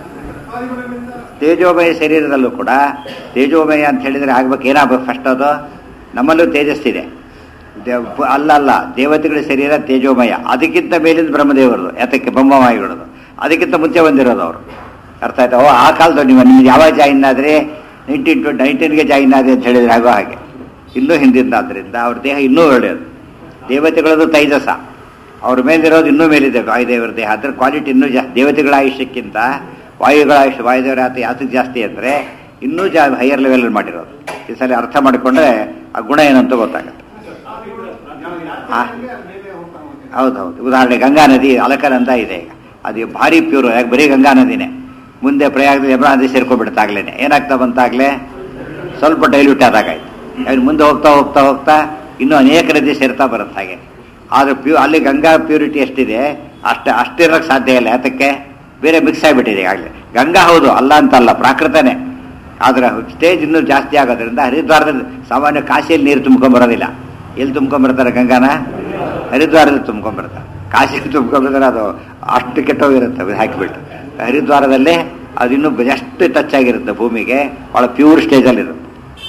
ತೇಜೋಮಯ ಶರೀರದಲ್ಲೂ ಕೂಡ ತೇಜೋಮಯ ಅಂತ ಹೇಳಿದರೆ ಆಗ್ಬೇಕು ಏನಾಗಬೇಕು ಫಸ್ಟ್ ಅದು ನಮ್ಮಲ್ಲೂ ತೇಜಸ್ಸಿದೆ ದೇವ್- ಅಲ್ಲ ಅಲ್ಲ ದೇವತೆಗಳ ಶರೀರ ತೇಜೋಮಯ ಅದಕ್ಕಿಂತ ಮೇಲಿಂದ ಬ್ರಹ್ಮದೇವರದು ಯಾತಕ್ಕೆ ಬ್ರಹ್ಮವಾಯುಗಳದು ಅದಕ್ಕಿಂತ ಮುಂಚೆ ಬಂದಿರೋದು ಅವರು ಅರ್ಥ ಆಯ್ತಾ ಓ ಆ ಕಾಲದ ನೀವು ನಿಮ್ಗೆ ಯಾವಾಗ ಜಾಯಿನ್ ಆದರೆ ನೈನ್ಟೀನ್ ಟು ನೈನ್ಟೀನ್ಗೆ ಜಾಯಿನ್ ಆದ್ರೆ ಅಂತ ಹೇಳಿದ್ರೆ ಆಗೋ ಹಾಗೆ ಇನ್ನೂ ಹಿಂದಿಂದ ಆದ್ದರಿಂದ ಅವ್ರ ದೇಹ ಇನ್ನೂ ಒಳ್ಳೆಯದು ದೇವತೆಗಳದು ತೈಜಸ ಅವ್ರ ಮೇಲಿರೋದು ಇನ್ನೂ ಮೇಲಿದೆ ವಾಯುದೇವರ ದೇಹ ಅದ್ರ ಕ್ವಾಲಿಟಿ ಇನ್ನೂ ಜಾಸ್ತಿ ದೇವತೆಗಳ ಆಯುಷ್ಯಕ್ಕಿಂತ ವಾಯುಗಳ ಆಯುಷ್ಯ ವಾಯುದೇವರ ಆತ ಯಾತಕ್ಕೆ ಜಾಸ್ತಿ ಅಂದರೆ ಇನ್ನೂ ಜಾ ಹೈಯರ್ ಲೆವೆಲ್ ಮಾಡಿರೋದು ಈ ಸಲ ಅರ್ಥ ಮಾಡಿಕೊಂಡ್ರೆ ಆ ಗುಣ ಏನಂತ ಗೊತ್ತಾಗುತ್ತೆ ಆ? ಹೌದೌದು ಉದಾಹರಣೆ ಗಂಗಾ ನದಿ ಅಲಕನಂದ ಇದೆ ಈಗ ಅದು ಭಾರಿ ಪ್ಯೂರ್ ಯಾಕೆ ಬರೀ ಗಂಗಾ ನದಿನೇ ಮುಂದೆ ಪ್ರಯಾಗದ ಯಮುನಾ ನದಿ ಸೇರ್ಕೊಂಡ್ಬಿಡುತ್ತಾಗ್ಲೇನೆ ಏನಾಗ್ತಾ ಬಂತಾಗ್ಲೇ ಸ್ವಲ್ಪ ಡೈಲ್ಯೂಟ್ ಆದಾಗಾಯ್ತು ಅವ್ನು ಮುಂದೆ ಹೋಗ್ತಾ ಹೋಗ್ತಾ ಹೋಗ್ತಾ ಇನ್ನೂ ಅನೇಕ ನದಿ ಸೇರ್ತಾ ಬರುತ್ತೆ ಹಾಗೆ ಆದರೆ ಪ್ಯೂ ಅಲ್ಲಿ ಗಂಗಾ ಪ್ಯೂರಿಟಿ ಎಷ್ಟಿದೆ ಅಷ್ಟು ಅಷ್ಟಿರೋಕ್ಕೆ ಸಾಧ್ಯ ಇಲ್ಲ ಯಾತಕ್ಕೆ ಬೇರೆ ಮಿಕ್ಸ್ ಆಗಿಬಿಟ್ಟಿದೆ ಈಗಾಗಲೇ ಗಂಗಾ ಹೌದು ಅಲ್ಲ ಅಂತಲ್ಲ ಪ್ರಾಕೃತನೇ ಆದರೆ ಸ್ಟೇಜ್ ಇನ್ನೂ ಜಾಸ್ತಿ ಆಗೋದ್ರಿಂದ ಹರಿದ್ವಾರದಲ್ಲಿ ಸಾಮಾನ್ಯ ಕಾಶಿಯಲ್ಲಿ ನೀರು ತುಂಬ್ಕೊಂಬರೋದಿಲ್ಲ ಎಲ್ಲಿ ತುಂಬ್ಕೊಂಬರ್ತಾರೆ ಗಂಗಾನ ಹರಿದ್ವಾರದಲ್ಲಿ ತುಂಬ್ಕೊಂಬರ್ತಾರೆ ಕಾಶಿಯಲ್ಲಿ ತುಂಬ್ಕೊಂಬರ್ತಾರೆ ಅದು ಅಷ್ಟು ಕೆಟ್ಟೋಗಿರುತ್ತೆ ಅದು ಹಾಕಿಬಿಟ್ಟು ಹರಿದ್ವಾರದಲ್ಲೇ ಅದು ಇನ್ನೂ ಎಷ್ಟು ಟಚ್ ಆಗಿರುತ್ತೆ ಭೂಮಿಗೆ ಭಾಳ ಪ್ಯೂರ್ ಸ್ಟೇಜಲ್ಲಿರುತ್ತೆ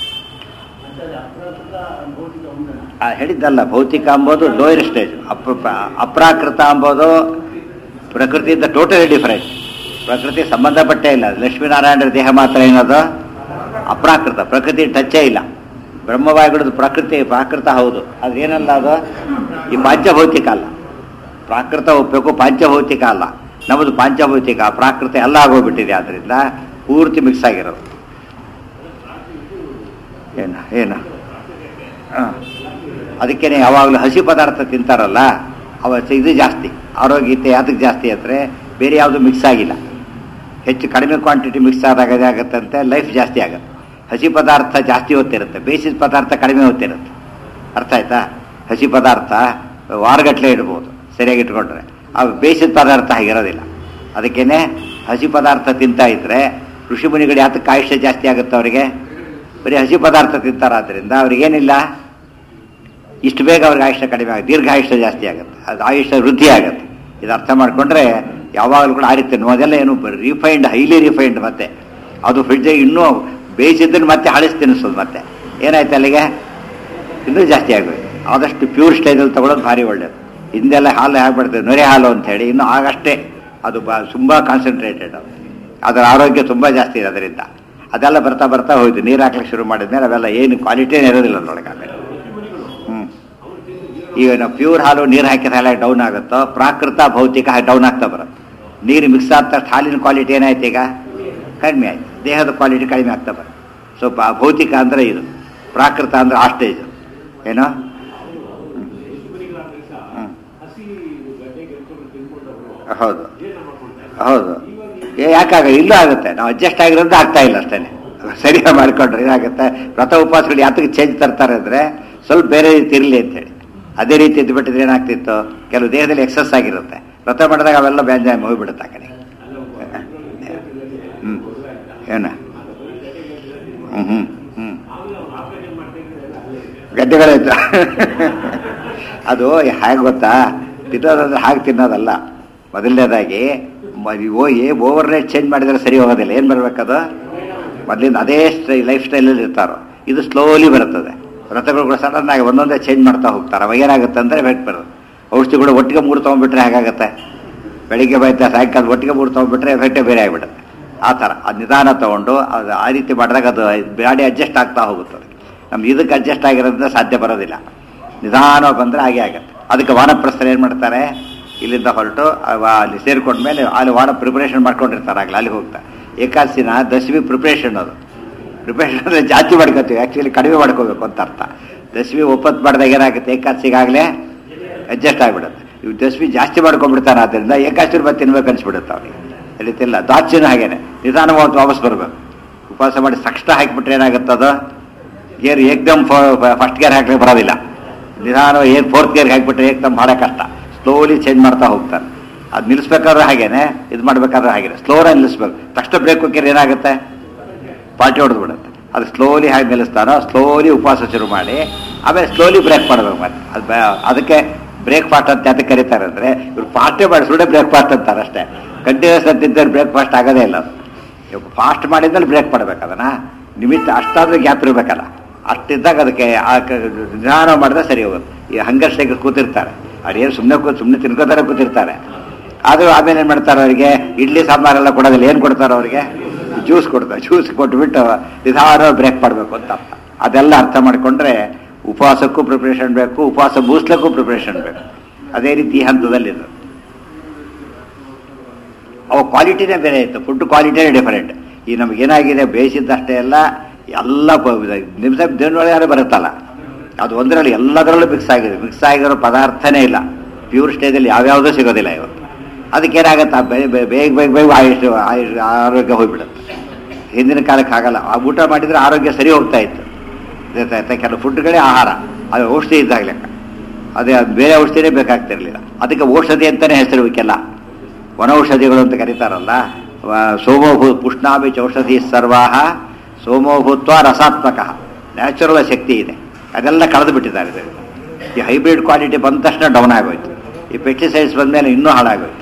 ಆ, ಹೇಳಿದ್ದಲ್ಲ ಭೌತಿಕ ಅಂಬೋದು ಲೋಯರ್ ಸ್ಟೇಜ್ ಅಪ್ ಅಪ್ರಾಕೃತ ಅಂಬೋದು ಪ್ರಕೃತಿಯಿಂದ ಟೋಟಲಿ ಡಿಫರೆಂಟ್ ಪ್ರಕೃತಿ ಸಂಬಂಧಪಟ್ಟೇ ಇಲ್ಲ ಲಕ್ಷ್ಮೀನಾರಾಯಣರ ದೇಹ ಮಾತ್ರ ಏನದು ಅಪ್ರಾಕೃತ ಪ್ರಕೃತಿ ಟಚ್ಚೇ ಇಲ್ಲ ಬ್ರಹ್ಮವಾಯುಗಳದ್ದು ಪ್ರಕೃತಿ ಪ್ರಾಕೃತ ಹೌದು ಅದೇನಲ್ಲ ಅದು ಈ ಪಾಂಚಭೌತಿಕ ಅಲ್ಲ ಪ್ರಾಕೃತ ಒಪ್ಪಬೇಕು ಪಾಂಚಭೌತಿಕ ಅಲ್ಲ ನಮ್ಮದು ಪಾಂಚಭೌತಿಕ ಪ್ರಾಕೃತ ಎಲ್ಲ ಆಗೋಗ್ಬಿಟ್ಟಿದೆ ಆದ್ದರಿಂದ ಪೂರ್ತಿ ಮಿಕ್ಸ್ ಆಗಿರೋದು ಏನ ಏನು ಹಾಂ ಅದಕ್ಕೇನೆ ಯಾವಾಗಲೂ ಹಸಿ ಪದಾರ್ಥ ತಿಂತಾರಲ್ಲ ಅವ ಇದು ಜಾಸ್ತಿ ಆರೋಗ್ಯತೆ ಅದಕ್ಕೆ ಜಾಸ್ತಿ ಅಂದರೆ ಬೇರೆ ಯಾವುದು ಮಿಕ್ಸ್ ಆಗಿಲ್ಲ ಹೆಚ್ಚು ಕಡಿಮೆ ಕ್ವಾಂಟಿಟಿ ಮಿಕ್ಸ್ ಆದಾಗ ಏನಾಗುತ್ತಂತೆ ಲೈಫ್ ಜಾಸ್ತಿ ಆಗುತ್ತೆ ಹಸಿ ಪದಾರ್ಥ ಜಾಸ್ತಿ ಹೊತ್ತಿರುತ್ತೆ ಬೇಯಿಸಿದ ಪದಾರ್ಥ ಕಡಿಮೆ ಹೊತ್ತಿರುತ್ತೆ ಅರ್ಥ ಆಯ್ತಾ ಹಸಿ ಪದಾರ್ಥ ವಾರಗಟ್ಟಲೆ ಇಡ್ಬೋದು ಸರಿಯಾಗಿ ಇಟ್ಕೊಂಡ್ರೆ ಆ ಬೇಯಿಸಿದ ಪದಾರ್ಥ ಹಾಗಿರೋದಿಲ್ಲ ಅದಕ್ಕೇನೆ ಹಸಿ ಪದಾರ್ಥ ತಿಂತಾ ಇದ್ರೆ ಋಷಿ ಮುನಿಗಳು ಯಾತಕ್ಕೆ ಆಯುಷ್ಯ ಜಾಸ್ತಿ ಆಗುತ್ತೆ ಅವರಿಗೆ ಬರೀ ಹಸಿ ಪದಾರ್ಥ ತಿಂತಾರಾದ್ರಿಂದ ಅವ್ರಿಗೇನಿಲ್ಲ ಇಷ್ಟು ಬೇಗ ಅವ್ರಿಗೆ ಆಯುಷ್ಯ ಕಡಿಮೆ ಆಗುತ್ತೆ ದೀರ್ಘಾಯುಷ್ಯ ಜಾಸ್ತಿ ಆಗುತ್ತೆ ಅದು ಆಯುಷ್ಯ ವೃದ್ಧಿ ಆಗುತ್ತೆ ಇದು ಅರ್ಥ ಮಾಡಿಕೊಂಡ್ರೆ ಯಾವಾಗಲೂ ಕೂಡ ಆ ರೀತಿ ಅದೆಲ್ಲ ಏನು ರಿಫೈನ್ಡ್ ಹೈಲಿ ರಿಫೈನ್ಡ್ ಮತ್ತೆ ಅದು ಫ್ರಿಡ್ಜ್ ಇನ್ನೂ ಬೇಯಿಸಿದ್ದನ್ನು ಮತ್ತೆ ಹಳಿಸಿ ತಿನ್ನಿಸೋದು ಮತ್ತೆ ಏನಾಯ್ತು ಅಲ್ಲಿಗೆ ಇನ್ನೂ ಜಾಸ್ತಿ ಆಗೋದು ಆದಷ್ಟು ಪ್ಯೂರ್ ಸ್ಟೇಜಲ್ಲಿ ತಗೊಳ್ಳೋದು ಭಾರಿ ಒಳ್ಳೆಯದು ಹಿಂದೆಲ್ಲ ಹಾಲು ಆಗ್ಬಿಡ್ತದೆ ನೊರೆ ಹಾಲು ಅಂತ ಹೇಳಿ ಇನ್ನು ಆಗಷ್ಟೇ ಅದು ಬಾ ತುಂಬ ಕಾನ್ಸಂಟ್ರೇಟೆಡ್ ಅದು ಅದರ ಆರೋಗ್ಯ ತುಂಬ ಜಾಸ್ತಿ ಇದೆ ಅದರಿಂದ ಅದೆಲ್ಲ ಬರ್ತಾ ಬರ್ತಾ ಹೋಯ್ತು ನೀರು ಹಾಕ್ಲಿಕ್ಕೆ ಶುರು ಮಾಡಿದ್ಮೇಲೆ ಅವೆಲ್ಲ ಏನು ಕ್ವಾಲಿಟಿನೇ ಇರೋದಿಲ್ಲ ಅದರೊಳಗೆ ಆಮೇಲೆ ಹ್ಞೂ ಈಗ ನಾವು ಪ್ಯೂರ್ ಹಾಲು ನೀರು ಹಾಕಿದ ಹಾಲು ಡೌನ್ ಆಗುತ್ತೋ ಪ್ರಾಕೃತ ಭೌತಿಕ ಡೌನ್ ಆಗ್ತಾ ಬರುತ್ತೆ ನೀರು ಮಿಕ್ಸ್ ಆದ ತಕ್ಷಣ ಹಾಲಿನ ಕ್ವಾಲಿಟಿ ಏನಾಯ್ತು ಈಗ ಕಡಿಮೆ ಆಯ್ತು ದೇಹದ ಕ್ವಾಲಿಟಿ ಕಡಿಮೆ ಆಗ್ತಾ ಬರುತ್ತೆ ಸೊ ಪ- ಭೌತಿಕ ಅಂದರೆ ಇದು ಪ್ರಾಕೃತ ಅಂದರೆ ಆ ಸ್ಟೇಜ್ ಏನೋ ಹ್ಮ್. ಹೌದು ಹೌದು ಏ ಯಾಕಾಗ ಇಲ್ಲೂ ಆಗುತ್ತೆ ನಾವು ಅಡ್ಜಸ್ಟ್ ಆಗಿರೋದು ಆಗ್ತಾ ಇಲ್ಲ ಅಷ್ಟೇ ಸರಿಯಾಗಿ ಮಾಡ್ಕೊಂಡ್ರೆ ಏನಾಗುತ್ತೆ ವ್ರತ ಉಪವಾಸಗಳು ಯಾತಕ್ಕೆ ಚೇಂಜ್ ತರ್ತಾರೆ ಅಂದರೆ ಸ್ವಲ್ಪ ಬೇರೆ ರೀತಿ ಇರಲಿ ಅಂತೇಳಿ ಅದೇ ರೀತಿ ಇದ್ದು ಬಿಟ್ಟಿದ್ರೆ ಏನಾಗ್ತಿತ್ತು ಕೆಲವು ದೇಹದಲ್ಲಿ ಎಕ್ಸಸ್ ಆಗಿರುತ್ತೆ ವ್ರತ ಮಾಡಿದಾಗ ಅವೆಲ್ಲ ಬ್ಯಾಂಜಾಯ್ ಹೋಗ್ಬಿಡುತ್ತೆ ಆ ಕಡೆ ಹ್ಞೂ ಏನ ಹ್ಞೂ ಹ್ಞೂ ಹ್ಞೂ ಗಡ್ಡೆಗಳಾಯ್ತು ಅದು ಹೇಗೆ ಗೊತ್ತಾ ತಿನ್ನೋದಂದ್ರೆ ಹಾಗೆ ತಿನ್ನೋದಲ್ಲ ಮೊದಲನೇದಾಗಿ ಹೋಗಿ ಓವರ್ ನೈಟ್ ಚೇಂಜ್ ಮಾಡಿದರೆ ಸರಿ ಹೋಗೋದಿಲ್ಲ ಏನು ಬರಬೇಕದು ಮೊದಲಿಂದ ಅದೇ ಸ್ಟೈ ಲೈಫ್ ಸ್ಟೈಲಲ್ಲಿ ಇರ್ತಾರೋ ಇದು ಸ್ಲೋಲಿ ಬರುತ್ತದೆ ವ್ರತಗಳು ಕೂಡ ಸಡನ್ ಆಗಿ ಒಂದೊಂದೇ ಚೇಂಜ್ ಮಾಡ್ತಾ ಹೋಗ್ತಾರೆ ಅವಾಗ ಏನಾಗುತ್ತೆ ಅಂದರೆ ಎಫೆಕ್ಟ್ ಬರೋದು ಔಷಧಿಗಳು ಒಟ್ಟಿಗೆ ಮೂರು ತೊಗೊಂಡ್ಬಿಟ್ರೆ ಹೇಗಾಗುತ್ತೆ ಬೆಳಿಗ್ಗೆ ಬೈತಾ ಸಾಯಂಕಾಲ ಒಟ್ಟಿಗೆ ಮೂರು ತೊಗೊಂಡ್ಬಿಟ್ರೆ ಎಫೆಕ್ಟೇ ಬೇರೆ ಆಗಿಬಿಡುತ್ತೆ ಆ ಥರ ಅದು ನಿಧಾನ ತೊಗೊಂಡು ಅದು ಆ ರೀತಿ ಮಾಡಿದಾಗ ಅದು ಬಾಡಿ ಅಡ್ಜಸ್ಟ್ ಆಗ್ತಾ ಹೋಗುತ್ತದೆ ನಮ್ಗೆ ಇದಕ್ಕೆ ಅಡ್ಜಸ್ಟ್ ಆಗಿರೋದ್ರಿಂದ ಸಾಧ್ಯ ಬರೋದಿಲ್ಲ ನಿಧಾನ ಬಂದರೆ ಹಾಗೆ ಆಗುತ್ತೆ ಅದಕ್ಕೆ ವಾನಪ್ರಸ್ಥರು ಏನು ಮಾಡ್ತಾರೆ ಇಲ್ಲಿಂದ ಹೊರಟು ಅವ- ಅಲ್ಲಿ ಸೇರ್ಕೊಂಡ್ಮೇಲೆ ಅಲ್ಲಿ ವಾನ ಪ್ರಿಪ್ರೇಷನ್ ಮಾಡ್ಕೊಂಡಿರ್ತಾರೆ ಆಗಲಿ ಅಲ್ಲಿ ಹೋಗ್ತಾ ಏಕಾದಶಿನ ದಶಮಿ ಪ್ರಿಪ್ರೇಷನ್ ಅದು ಪ್ರಿಪ್ರೇಷನ್ ಅಂದರೆ ಜಾಸ್ತಿ ಮಾಡ್ಕೋತೀವಿ ಆ್ಯಕ್ಚುಲಿ ಕಡಿಮೆ ಮಾಡ್ಕೋಬೇಕು ಅಂತ ಅರ್ಥ ದಶಮಿ ಒಪ್ಪತ್ತು ಮಾಡಿದಾಗ ಏನಾಗುತ್ತೆ ಏಕಾದಶಿಗಾಗಲೇ ಅಡ್ಜಸ್ಟ್ ಆಗಿಬಿಡುತ್ತೆ ಇವು ದಶಮಿ ಜಾಸ್ತಿ ಮಾಡ್ಕೊಂಡ್ಬಿಡ್ತಾನೆ ಆದ್ದರಿಂದ ಏಕಾದಶಿ ಮತ್ತೆ ತಿನ್ಬೇಕು ಅನ್ಸ್ಬಿಡುತ್ತೆ ಅವನಿಗೆ ತಿಳಿತಿಲ್ಲ ದಾಚಿನೂ ಹಾಗೇನೆ ನಿಧಾನವಾಗಿ ವಾಪಸ್ ಬರಬೇಕು ಉಪವಾಸ ಮಾಡಿ ತಕ್ಷಣ ಹಾಕಿಬಿಟ್ರೆ ಏನಾಗುತ್ತೆ ಅದು ಗೇರ್ ಏಕ್ದಮ್ ಫಸ್ಟ್ ಗೇರ್ ಹಾಕ್ಲಿಕ್ಕೆ ಬರೋದಿಲ್ಲ ನಿಧಾನವಾಗಿ ಏರ್ ಫೋರ್ತ್ ಗೇರ್ಗೆ ಹಾಕಿಬಿಟ್ರೆ ಏಕ್ದಮ್ ಭಾಳ ಕಷ್ಟ ಸ್ಲೋಲಿ ಚೇಂಜ್ ಮಾಡ್ತಾ ಹೋಗ್ತಾರೆ ಅದು ನಿಲ್ಲಿಸ್ಬೇಕಾದ್ರೂ ಹಾಗೇನೆ ಇದು ಮಾಡ್ಬೇಕಾದ್ರೂ ಹಾಗೇನೆ ಸ್ಲೋರಾಗಿ ನಿಲ್ಲಿಸ್ಬೇಕು ತಕ್ಷಣ ಬ್ರೇಕ್ ಹೋಗ್ಯಾರ ಏನಾಗುತ್ತೆ ಪಾರ್ಟಿ ಹೊಡೆದು ಬಿಡುತ್ತೆ ಅದು ಸ್ಲೋಲಿ ಹಾಗೆ ನಿಲ್ಲಿಸ್ತಾನೋ ಸ್ಲೋಲಿ ಉಪವಾಸ ಶುರು ಮಾಡಿ ಆಮೇಲೆ ಸ್ಲೋಲಿ ಬ್ರೇಕ್ ಮಾಡಬೇಕು ಮತ್ತೆ ಅದು ಬ- ಅದಕ್ಕೆ ಬ್ರೇಕ್ ಫಾಸ್ಟ್ ಅಂತ ಯಾತಕ್ಕೆ ಕರೀತಾರೆ ಅಂದರೆ ಇವ್ರು ಫಾಸ್ಟೇ ಮಾಡಿ ಸುಳ್ಳೆ ಬ್ರೇಕ್ ಫಾಸ್ಟ್ ಅಂತಾರೆ ಅಷ್ಟೇ ಕಂಟಿನ್ಯೂಸ್ ಅಂತಿದ್ದರೆ ಬ್ರೇಕ್ ಫಾಸ್ಟ್ ಆಗೋದೇ ಇಲ್ಲ ಅದು ಇವಾಗ ಫಾಸ್ಟ್ ಮಾಡಿದ್ಮೇಲೆ ಬ್ರೇಕ್ ಮಾಡ್ಬೇಕು ಅದನ್ನ ನಿಮಿತ್ತ ಅಷ್ಟಾದ್ರೂ ಗ್ಯಾಪ್ ಇರಬೇಕಲ್ಲ ಅಷ್ಟಿದ್ದಾಗ ಅದಕ್ಕೆ ಆ ಕ- ನಿಧಾನ ಮಾಡಿದ್ರೆ ಸರಿ ಹೋಗುತ್ತೆ ಈ ಹಂಗರ್ ಸ್ಟೇಕ್ ಕೂತಿರ್ತಾರೆ ಅವ್ರು ಏನು ಸುಮ್ಮನೆ ಕೂತ್ ಸುಮ್ಮನೆ ತಿನ್ಕೋತಾರೆ ಕೂತಿರ್ತಾರೆ ಆದರೂ ಆಮೇಲೆ ಏನು ಮಾಡ್ತಾರೆ ಅವರಿಗೆ ಇಡ್ಲಿ ಸಾಂಬಾರೆಲ್ಲ ಕೊಡೋದಿಲ್ಲ ಏನು ಕೊಡ್ತಾರೆ ಅವರಿಗೆ ಜ್ಯೂಸ್ ಕೊಡ್ತಾರೆ ಜ್ಯೂಸ್ ಕೊಟ್ಬಿಟ್ಟು ನಿಧಾನ ಬ್ರೇಕ್ ಮಾಡಬೇಕು ಅಂತ ಅರ್ಥ ಅದೆಲ್ಲ ಅರ್ಥ ಮಾಡಿಕೊಂಡ್ರೆ ಉಪವಾಸಕ್ಕೂ ಪ್ರಿಪ್ರೇಷನ್ ಬೇಕು ಉಪವಾಸ ಬೂಸ್ಲಕ್ಕೂ ಪ್ರಿಪ್ರೇಷನ್ ಬೇಕು ಅದೇ ರೀತಿ ಈ ಹಂತದಲ್ಲಿದೆ ಅವ ಕ್ವಾಲಿಟಿನೇ ಬೇರೆ ಇತ್ತು ಫುಡ್ ಕ್ವಾಲಿಟಿನೇ ಡಿಫರೆಂಟ್ ಈ ನಮಗೇನಾಗಿದೆ ಬೇಯಿಸಿದ್ದಷ್ಟೇ ಎಲ್ಲ ಎಲ್ಲ ನಿಮಿಷ ದೇವನೊಳಗಾರೆ ಬರುತ್ತಲ್ಲ ಅದು ಒಂದರಲ್ಲಿ ಎಲ್ಲದರಲ್ಲೂ ಮಿಕ್ಸ್ ಆಗಿದೆ ಮಿಕ್ಸ್ ಆಗಿರೋ ಪದಾರ್ಥನೇ ಇಲ್ಲ ಪ್ಯೂರ್ ಸ್ಟೇಜಲ್ಲಿ ಯಾವ್ಯಾವುದೂ ಸಿಗೋದಿಲ್ಲ ಇವತ್ತು ಅದಕ್ಕೇನಾಗತ್ತೆ ಆ ಬೇ- ಬೇ- ಬೇಗ ಬೇಗ ಬೇಗ ಆಯುಷ್ ಆಯುಷ್ ಆರೋಗ್ಯ ಹೋಗ್ಬಿಡುತ್ತೆ ಹಿಂದಿನ ಕಾಲಕ್ಕೆ ಆಗಲ್ಲ ಆ ಊಟ ಮಾಡಿದರೆ ಆರೋಗ್ಯ ಸರಿ ಹೋಗ್ತಾ ಇತ್ತು ಗೊತ್ತಾಯ್ತಾ ಕೆಲವು ಫುಡ್ಗಳೇ ಆಹಾರ ಅದು ಔಷಧಿ ಇದ್ದಾಗ ಲೆಕ್ಕ ಅದೇ ಅದು ಬೇರೆ ಔಷಧಿನೇ ಬೇಕಾಗ್ತಿರ್ಲಿಲ್ಲ ಅದಕ್ಕೆ ಔಷಧಿ ಅಂತಲೇ ಹೆಸರು ಇವಕ್ಕೆಲ್ಲ ವನೌಷಧಿಗಳು ಅಂತ ಕರೀತಾರಲ್ಲ ವ- ಸೋಮೋಭೂ ಪುಷ್ಣಾಭಿ ಔಷಧಿ ಸರ್ವಾಹ ಸೋಮೋಭೂತ್ವ ರಸಾತ್ಮಕ ನ್ಯಾಚುರಲ್ ಶಕ್ತಿ ಇದೆ ಅದೆಲ್ಲ ಕಳೆದು ಬಿಟ್ಟಿದ್ದಾರೆ ಇದರಲ್ಲಿ. ಈ ಹೈಬ್ರಿಡ್ ಕ್ವಾಲಿಟಿ ಬಂದ ತಕ್ಷಣ ಡೌನ್ ಆಗೋಯ್ತು ಈ ಪೆಸ್ಟಿಸೈಡ್ಸ್ ಬಂದಮೇಲೆ ಇನ್ನೂ ಹಾಳಾಗೋಯ್ತು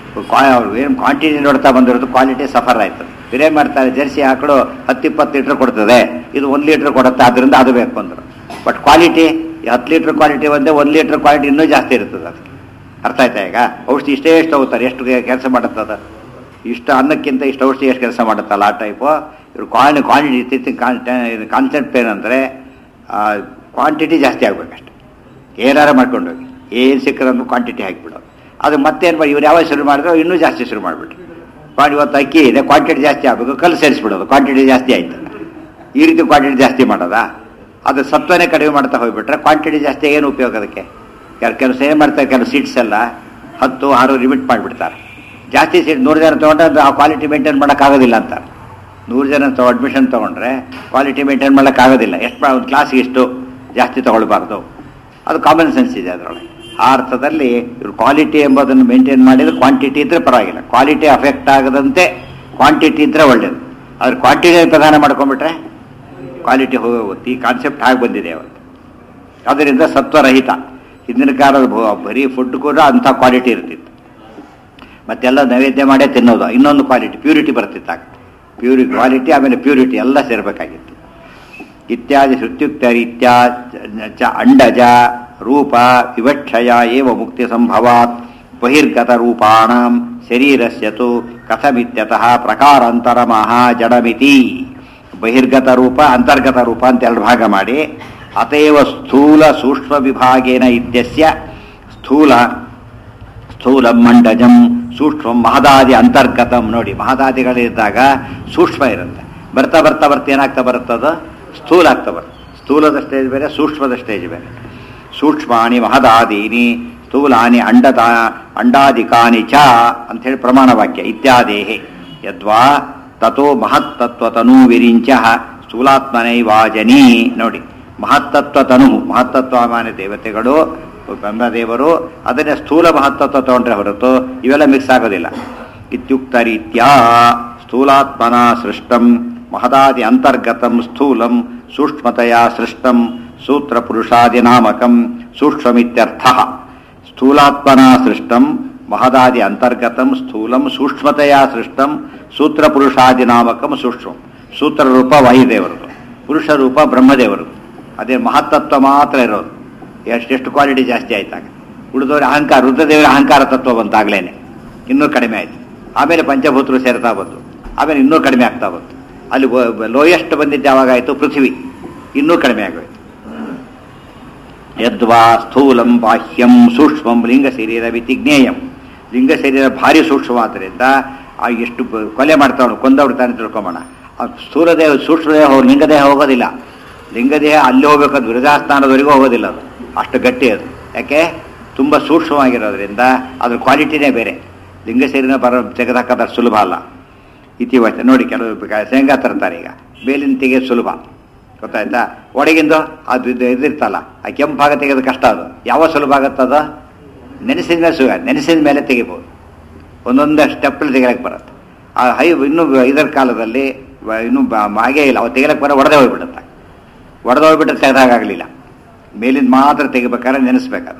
ಏನು ಕ್ವಾಂಟಿಟಿ ನೋಡ್ತಾ ಬಂದಿರೋದು ಕ್ವಾಲಿಟಿ ಸಫರ್ ಆಯ್ತು ಬೇರೇನು ಮಾಡ್ತಾರೆ ಜರ್ಸಿ ಆಕಳು ಹತ್ತು ಇಪ್ಪತ್ತು ಲೀಟ್ರ್ ಕೊಡ್ತದೆ ಇದು ಒಂದು ಲೀಟ್ರ್ ಕೊಡುತ್ತೆ ಅದರಿಂದ ಅದು ಬೇಕು ಅಂದರು ಬಟ್ ಕ್ವಾಲಿಟಿ ಹತ್ತು ಲೀಟ್ರ್ ಕ್ವಾಲಿಟಿ ಒಂದೇ ಒಂದು ಲೀಟ್ರ್ ಕ್ವಾಲಿಟಿ ಇನ್ನೂ ಜಾಸ್ತಿ ಇರ್ತದೆ ಅದಕ್ಕೆ ಅರ್ಥ ಆಯ್ತಾ ಈಗ ಔಷಧಿ ಇಷ್ಟೇ ಎಷ್ಟು ಹೋಗ್ತಾರೆ ಎಷ್ಟು ಕೆಲಸ ಮಾಡುತ್ತದ ಇಷ್ಟು ಅನ್ನಕ್ಕಿಂತ ಇಷ್ಟು ಔಷಧಿ ಎಷ್ಟು ಕೆಲಸ ಮಾಡುತ್ತಲ್ಲ ಆ ಟೈಪು ಇವ್ರು ಕ್ವಾಲಿ ಕ್ವಾಂಟಿಟಿ ಕಾನ್ಸೆಪ್ಟ್ ಏನಂದರೆ ಕ್ವಾಂಟಿಟಿ ಜಾಸ್ತಿ ಆಗ್ಬೇಕಷ್ಟೆ ಏನಾರ ಮಾಡ್ಕೊಂಡು ಹೋಗಿ ಏನು ಸಿಕ್ಕದಂದ್ರೆ ಕ್ವಾಂಟಿಟಿ ಹಾಕಿಬಿಡೋದು ಅದು ಮತ್ತೇನು ಮಾಡಿ ಇವ್ರು ಯಾವಾಗ ಶುರು ಮಾಡಿದ್ರು ಇನ್ನೂ ಜಾಸ್ತಿ ಶುರು ಮಾಡಿಬಿಟ್ರು ಮಾಡಿ ಇವತ್ತು ಅಕ್ಕಿ ಇದೆ ಕ್ವಾಂಟಿಟಿ ಜಾಸ್ತಿ ಆಗಬೇಕು ಕಲ್ಲು ಸೇರಿಸ್ಬಿಡೋದು ಕ್ವಾಂಟಿಟಿ ಜಾಸ್ತಿ ಆಯ್ತು ಈ ರೀತಿ ಕ್ವಾಂಟಿಟಿ ಜಾಸ್ತಿ ಮಾಡೋದಾ ಅದು ಸತ್ವನೇ ಕಡಿಮೆ ಮಾಡ್ತಾ ಹೋಗ್ಬಿಟ್ರೆ ಕ್ವಾಂಟಿಟಿ ಜಾಸ್ತಿ ಏನು ಉಪಯೋಗ ಅದಕ್ಕೆ ಕೆಲ ಕೆಲಸ ಏನು ಮಾಡ್ತಾರೆ ಕೆಲವು ಸೀಟ್ಸ್ ಎಲ್ಲ ಹತ್ತು ಆರು ಲಿಮಿಟ್ ಮಾಡಿಬಿಡ್ತಾರೆ ಜಾಸ್ತಿ ಸೀಟ್ ನೂರು ಜನ ತೊಗೊಂಡ್ರೆ ಅದು ಆ ಕ್ವಾಲಿಟಿ ಮೇಂಟೈನ್ ಮಾಡೋಕ್ಕಾಗೋದಿಲ್ಲ ಅಂತಾರೆ ನೂರು ಜನ ತಗೊ ಅಡ್ಮಿಷನ್ ತೊಗೊಂಡ್ರೆ ಕ್ವಾಲಿಟಿ ಮೇಂಟೈನ್ ಮಾಡೋಕ್ಕಾಗೋದಿಲ್ಲ ಎಷ್ಟು ಒಂದು ಕ್ಲಾಸಿಗೆ ಇಷ್ಟು ಜಾಸ್ತಿ ತೊಗೊಳ್ಬಾರ್ದು ಅದು ಕಾಮನ್ ಸೆನ್ಸ್ ಇದೆ ಅದರೊಳಗೆ ಆ ಅರ್ಥದಲ್ಲಿ ಇವ್ರು ಕ್ವಾಲಿಟಿ ಎಂಬುದನ್ನು ಮೇಂಟೈನ್ ಮಾಡಿದ್ರೆ ಕ್ವಾಂಟಿಟಿ ಇದ್ರೆ ಪರವಾಗಿಲ್ಲ ಕ್ವಾಲಿಟಿ ಅಫೆಕ್ಟ್ ಆಗದಂತೆ ಕ್ವಾಂಟಿಟಿ ಇದ್ರೆ ಒಳ್ಳೇದು ಅದ್ರ ಕ್ವಾಂಟಿಟಿ ಪ್ರಧಾನ ಮಾಡ್ಕೊಂಡ್ಬಿಟ್ರೆ ಕ್ವಾಲಿಟಿ ಹೋಗುತ್ತೆ ಈ ಕಾನ್ಸೆಪ್ಟ್ ಆಗಿ ಬಂದಿದೆ ಅವತ್ತು ಅದರಿಂದ ಸತ್ವರಹಿತ ಹಿಂದಿನ ಕಾಲದ ಭ- ಬರೀ ಫುಡ್ ಕೂಡ ಅಂಥ ಕ್ವಾಲಿಟಿ ಇರ್ತಿತ್ತು ಮತ್ತೆಲ್ಲ ನೈವೇದ್ಯ ಮಾಡೇ ತಿನ್ನೋದು ಇನ್ನೊಂದು ಕ್ವಾಲಿಟಿ ಪ್ಯೂರಿಟಿ ಬರ್ತಿತ್ತಾಗ ಪ್ಯೂರಿ ಕ್ವಾಲಿಟಿ ಆಮೇಲೆ ಪ್ಯೂರಿಟಿ ಎಲ್ಲ ಸೇರಬೇಕಾಗಿತ್ತು ಇತ್ಯಾದಿ ಶ್ರುತ್ಯುಕ್ತ ರೀತ್ಯ ಚ ಅಂಡಜ ರೂಪ ವಿವಕ್ಷಯ ಏವ ಮುಕ್ತಿ ಸಂಭವಾತ್ ಬಹಿರ್ಗತ ರೂಪಾಣಂ ಶರೀರಸ್ಯ ತು ಕಥಮಿತ್ಯತಃ ಪ್ರಕಾರಾಂತರ ಮಹಾ ಜಡಮಿತಿ ಬಹಿರ್ಗತ ರೂಪ ಅಂತರ್ಗತ ರೂಪ ಅಂತ ಎರಡು ಭಾಗ ಮಾಡಿ ಅತೇವ ಸ್ಥೂಲ ಸೂಕ್ಷ್ಮ ವಿಭಾಗೇನ ಇತ್ಯಸ್ಯ ಸ್ಥೂಲ ಸ್ಥೂಲ ಮಂಡಜಂ ಸೂಕ್ಷ್ಮ ಮಹದಾದಿ ಅಂತರ್ಗತಂ ನೋಡಿ ಮಹದಾದಿಗಳಿದ್ದಾಗ ಸೂಕ್ಷ್ಮ ಇರುತ್ತೆ ಬರ್ತಾ ಬರ್ತಾ ಬರ್ತಾ ಏನಾಗ್ತಾ ಬರುತ್ತದು ಸ್ಥೂಲ ಆಗ್ತಾ ಬರುತ್ತೆ ಸ್ಥೂಲದ ಸ್ಟೇಜ್ ಬೇರೆ ಸೂಕ್ಷ್ಮದ ಸ್ಟೇಜ್ ಬೇರೆ ಸೂಕ್ಷ್ಮಾನಿ ಮಹದಾದೀನಿ ಸ್ಥೂಲಾನಿ ಅಂಡದ ಅಂಡಾದಿಕಾನಿ ಚ ಅಂಥೇಳಿ ಪ್ರಮಾಣ ವಾಕ್ಯ ಇತ್ಯಾದೇಹೆ ಯದ್ವಾ ತಥೋ ಮಹತ್ತತ್ವತನೂ ವಿರಿಂಚ ಸ್ಥೂಲಾತ್ಮನೈವಾಜನಿ ನೋಡಿ ಮಹತ್ತತ್ವ ತನು ಮಹತ್ತತ್ವಮಾನ ದೇವತೆಗಳು ಬ್ರಹ್ಮದೇವರು ಅದನ್ನೇ ಸ್ಥೂಲ ಮಹತ್ತತ್ವ ತಗೊಂಡ್ರೆ ಹೊರತು ಇವೆಲ್ಲ ಮಿಕ್ಸ್ ಆಗೋದಿಲ್ಲ ಇತ್ಯುಕ್ತ ರೀತ್ಯಾ ಸ್ಥೂಲಾತ್ಮನ ಸೃಷ್ಟಂ ಮಹದಾದಿ ಅಂತರ್ಗತಂ ಸ್ಥೂಲಂ ಸೂಕ್ಷ್ಮತೆಯ ಸೃಷ್ಟಂ ಸೂತ್ರ ಪುರುಷಾದಿ ನಾಮಕಂ ಸೂಕ್ಷ್ಮಮಿತ್ಯರ್ಥ ಸ್ಥೂಲಾತ್ಮನ ಸೃಷ್ಟಂ ಮಹದಾದಿ ಅಂತರ್ಗತಂ ಸ್ಥೂಲಂ ಸೂಕ್ಷ್ಮತೆಯ ಸೃಷ್ಟಂ ಸೂತ್ರ ಪುರುಷಾದಿ ನಾಮಕಂ ಸೂಕ್ಷ್ಮಂ ಸೂತ್ರ ರೂಪ ವಾಯುದೇವರದು ಪುರುಷ ರೂಪ ಬ್ರಹ್ಮದೇವರದು ಅದೇ ಮಹತ್ತತ್ವ ಮಾತ್ರ ಇರೋದು ಎಷ್ಟೆಷ್ಟು ಕ್ವಾಲಿಟಿ ಜಾಸ್ತಿ ಆಯ್ತಾಗ ಉಳಿದವ್ರ ಅಹಂಕಾರ ರುದ್ರದೇವರ ಅಹಂಕಾರ ತತ್ವ ಬಂತಾಗ್ಲೇನೆ ಇನ್ನೂ ಕಡಿಮೆ ಆಯ್ತು ಆಮೇಲೆ ಪಂಚಭೂತರು ಸೇರ್ತಾ ಬಂತು ಆಮೇಲೆ ಇನ್ನೂ ಕಡಿಮೆ ಆಗ್ತಾ ಬಂತು ಅಲ್ಲಿ ಲೋಯೆಸ್ಟ್ ಬಂದಿದ್ದು ಯಾವಾಗ ಆಯಿತು ಪೃಥ್ವಿ ಇನ್ನೂ ಕಡಿಮೆ ಆಗೋಯ್ತು ಯದ್ವಾ ಸ್ಥೂಲಂ ಬಾಹ್ಯಂ ಸೂಕ್ಷ್ಮಂ ಲಿಂಗ ಶರೀರ ವಿತಿಜ್ಞೇಯಂ ಲಿಂಗ ಶರೀರ ಭಾರಿ ಸೂಕ್ಷ್ಮ ಆದ್ದರಿಂದ ಆ ಎಷ್ಟು ಬ- ಕೊಲೆ ಮಾಡ್ತಾವನು ಕೊಂದಬಿಡ್ತಾನೆ ತಿಳ್ಕೊಂಬೋಣ ಆ ಸ್ಥೂಲದೇಹ ಸೂಕ್ಷ್ಮದೇಹ ಹೋಗಿ ಲಿಂಗದೇಹ ಹೋಗೋದಿಲ್ಲ ಲಿಂಗದೇಹ ಅಲ್ಲಿ ಹೋಗ್ಬೇಕಂತ ವಿರಜಾಸ್ಥಾನದವರೆಗೂ ಹೋಗೋದಿಲ್ಲ ಅದು ಅಷ್ಟು ಗಟ್ಟಿ ಅದು ಯಾಕೆ ತುಂಬ ಸೂಕ್ಷ್ಮವಾಗಿರೋದ್ರಿಂದ ಅದ್ರ ಕ್ವಾಲಿಟಿನೇ ಬೇರೆ ಲಿಂಗ ಶರೀರ ಬರೋ ತೆಗೆದಾಕೋದು ಸುಲಭ ಅಲ್ಲ ಇತಿವಚ ನೋಡಿ ಕೆಲವು ಕ- ಶೇಂಗಾ ತರ್ತಾರೆ ಈಗ ಬೇಲಿನ ತೆಗೆಯೋದು ಸುಲಭ ಗೊತ್ತಾಯ್ತಾ ಒಳಗಿಂದು ಅದು ಇದು ಇದಿರ್ತಲ್ಲ ಆ ಕೆಂಪು ಭಾಗ ತೆಗೆಯೋದು ಕಷ್ಟ ಅದು ಯಾವ ಸುಲಭ ಆಗುತ್ತದ ನೆನೆಸಿದ ಮೇಲೆ ಸುಗ ನೆನೆಸಿದ ಮೇಲೆ ತೆಗಿಬೋದು ಒಂದೊಂದು ಸ್ಟೆಪ್ಪಲ್ಲಿ ತೆಗಿಯಕ್ಕೆ ಬರುತ್ತೆ ಆ ಹೈ ಇನ್ನೂ ಇದರ ಕಾಲದಲ್ಲಿ ವ- ಇನ್ನೂ ಬ- ಹಾಗೇ ಇಲ್ಲ ಅವು ತೆಗಿಯಕ್ಕೆ ಬರೋ ಒಡೆದೇ ಹೋಗ್ಬಿಡುತ್ತೆ ಒಡೆದು ಹೋಗ್ಬಿಟ್ರೆ ತೆಗೆದಾಗಲಿಲ್ಲ ಮೇಲಿಂದ ಮಾತ್ರ ತೆಗಿಬೇಕಾದ್ರೆ ನೆನೆಸ್ಬೇಕಾದ್ರೆ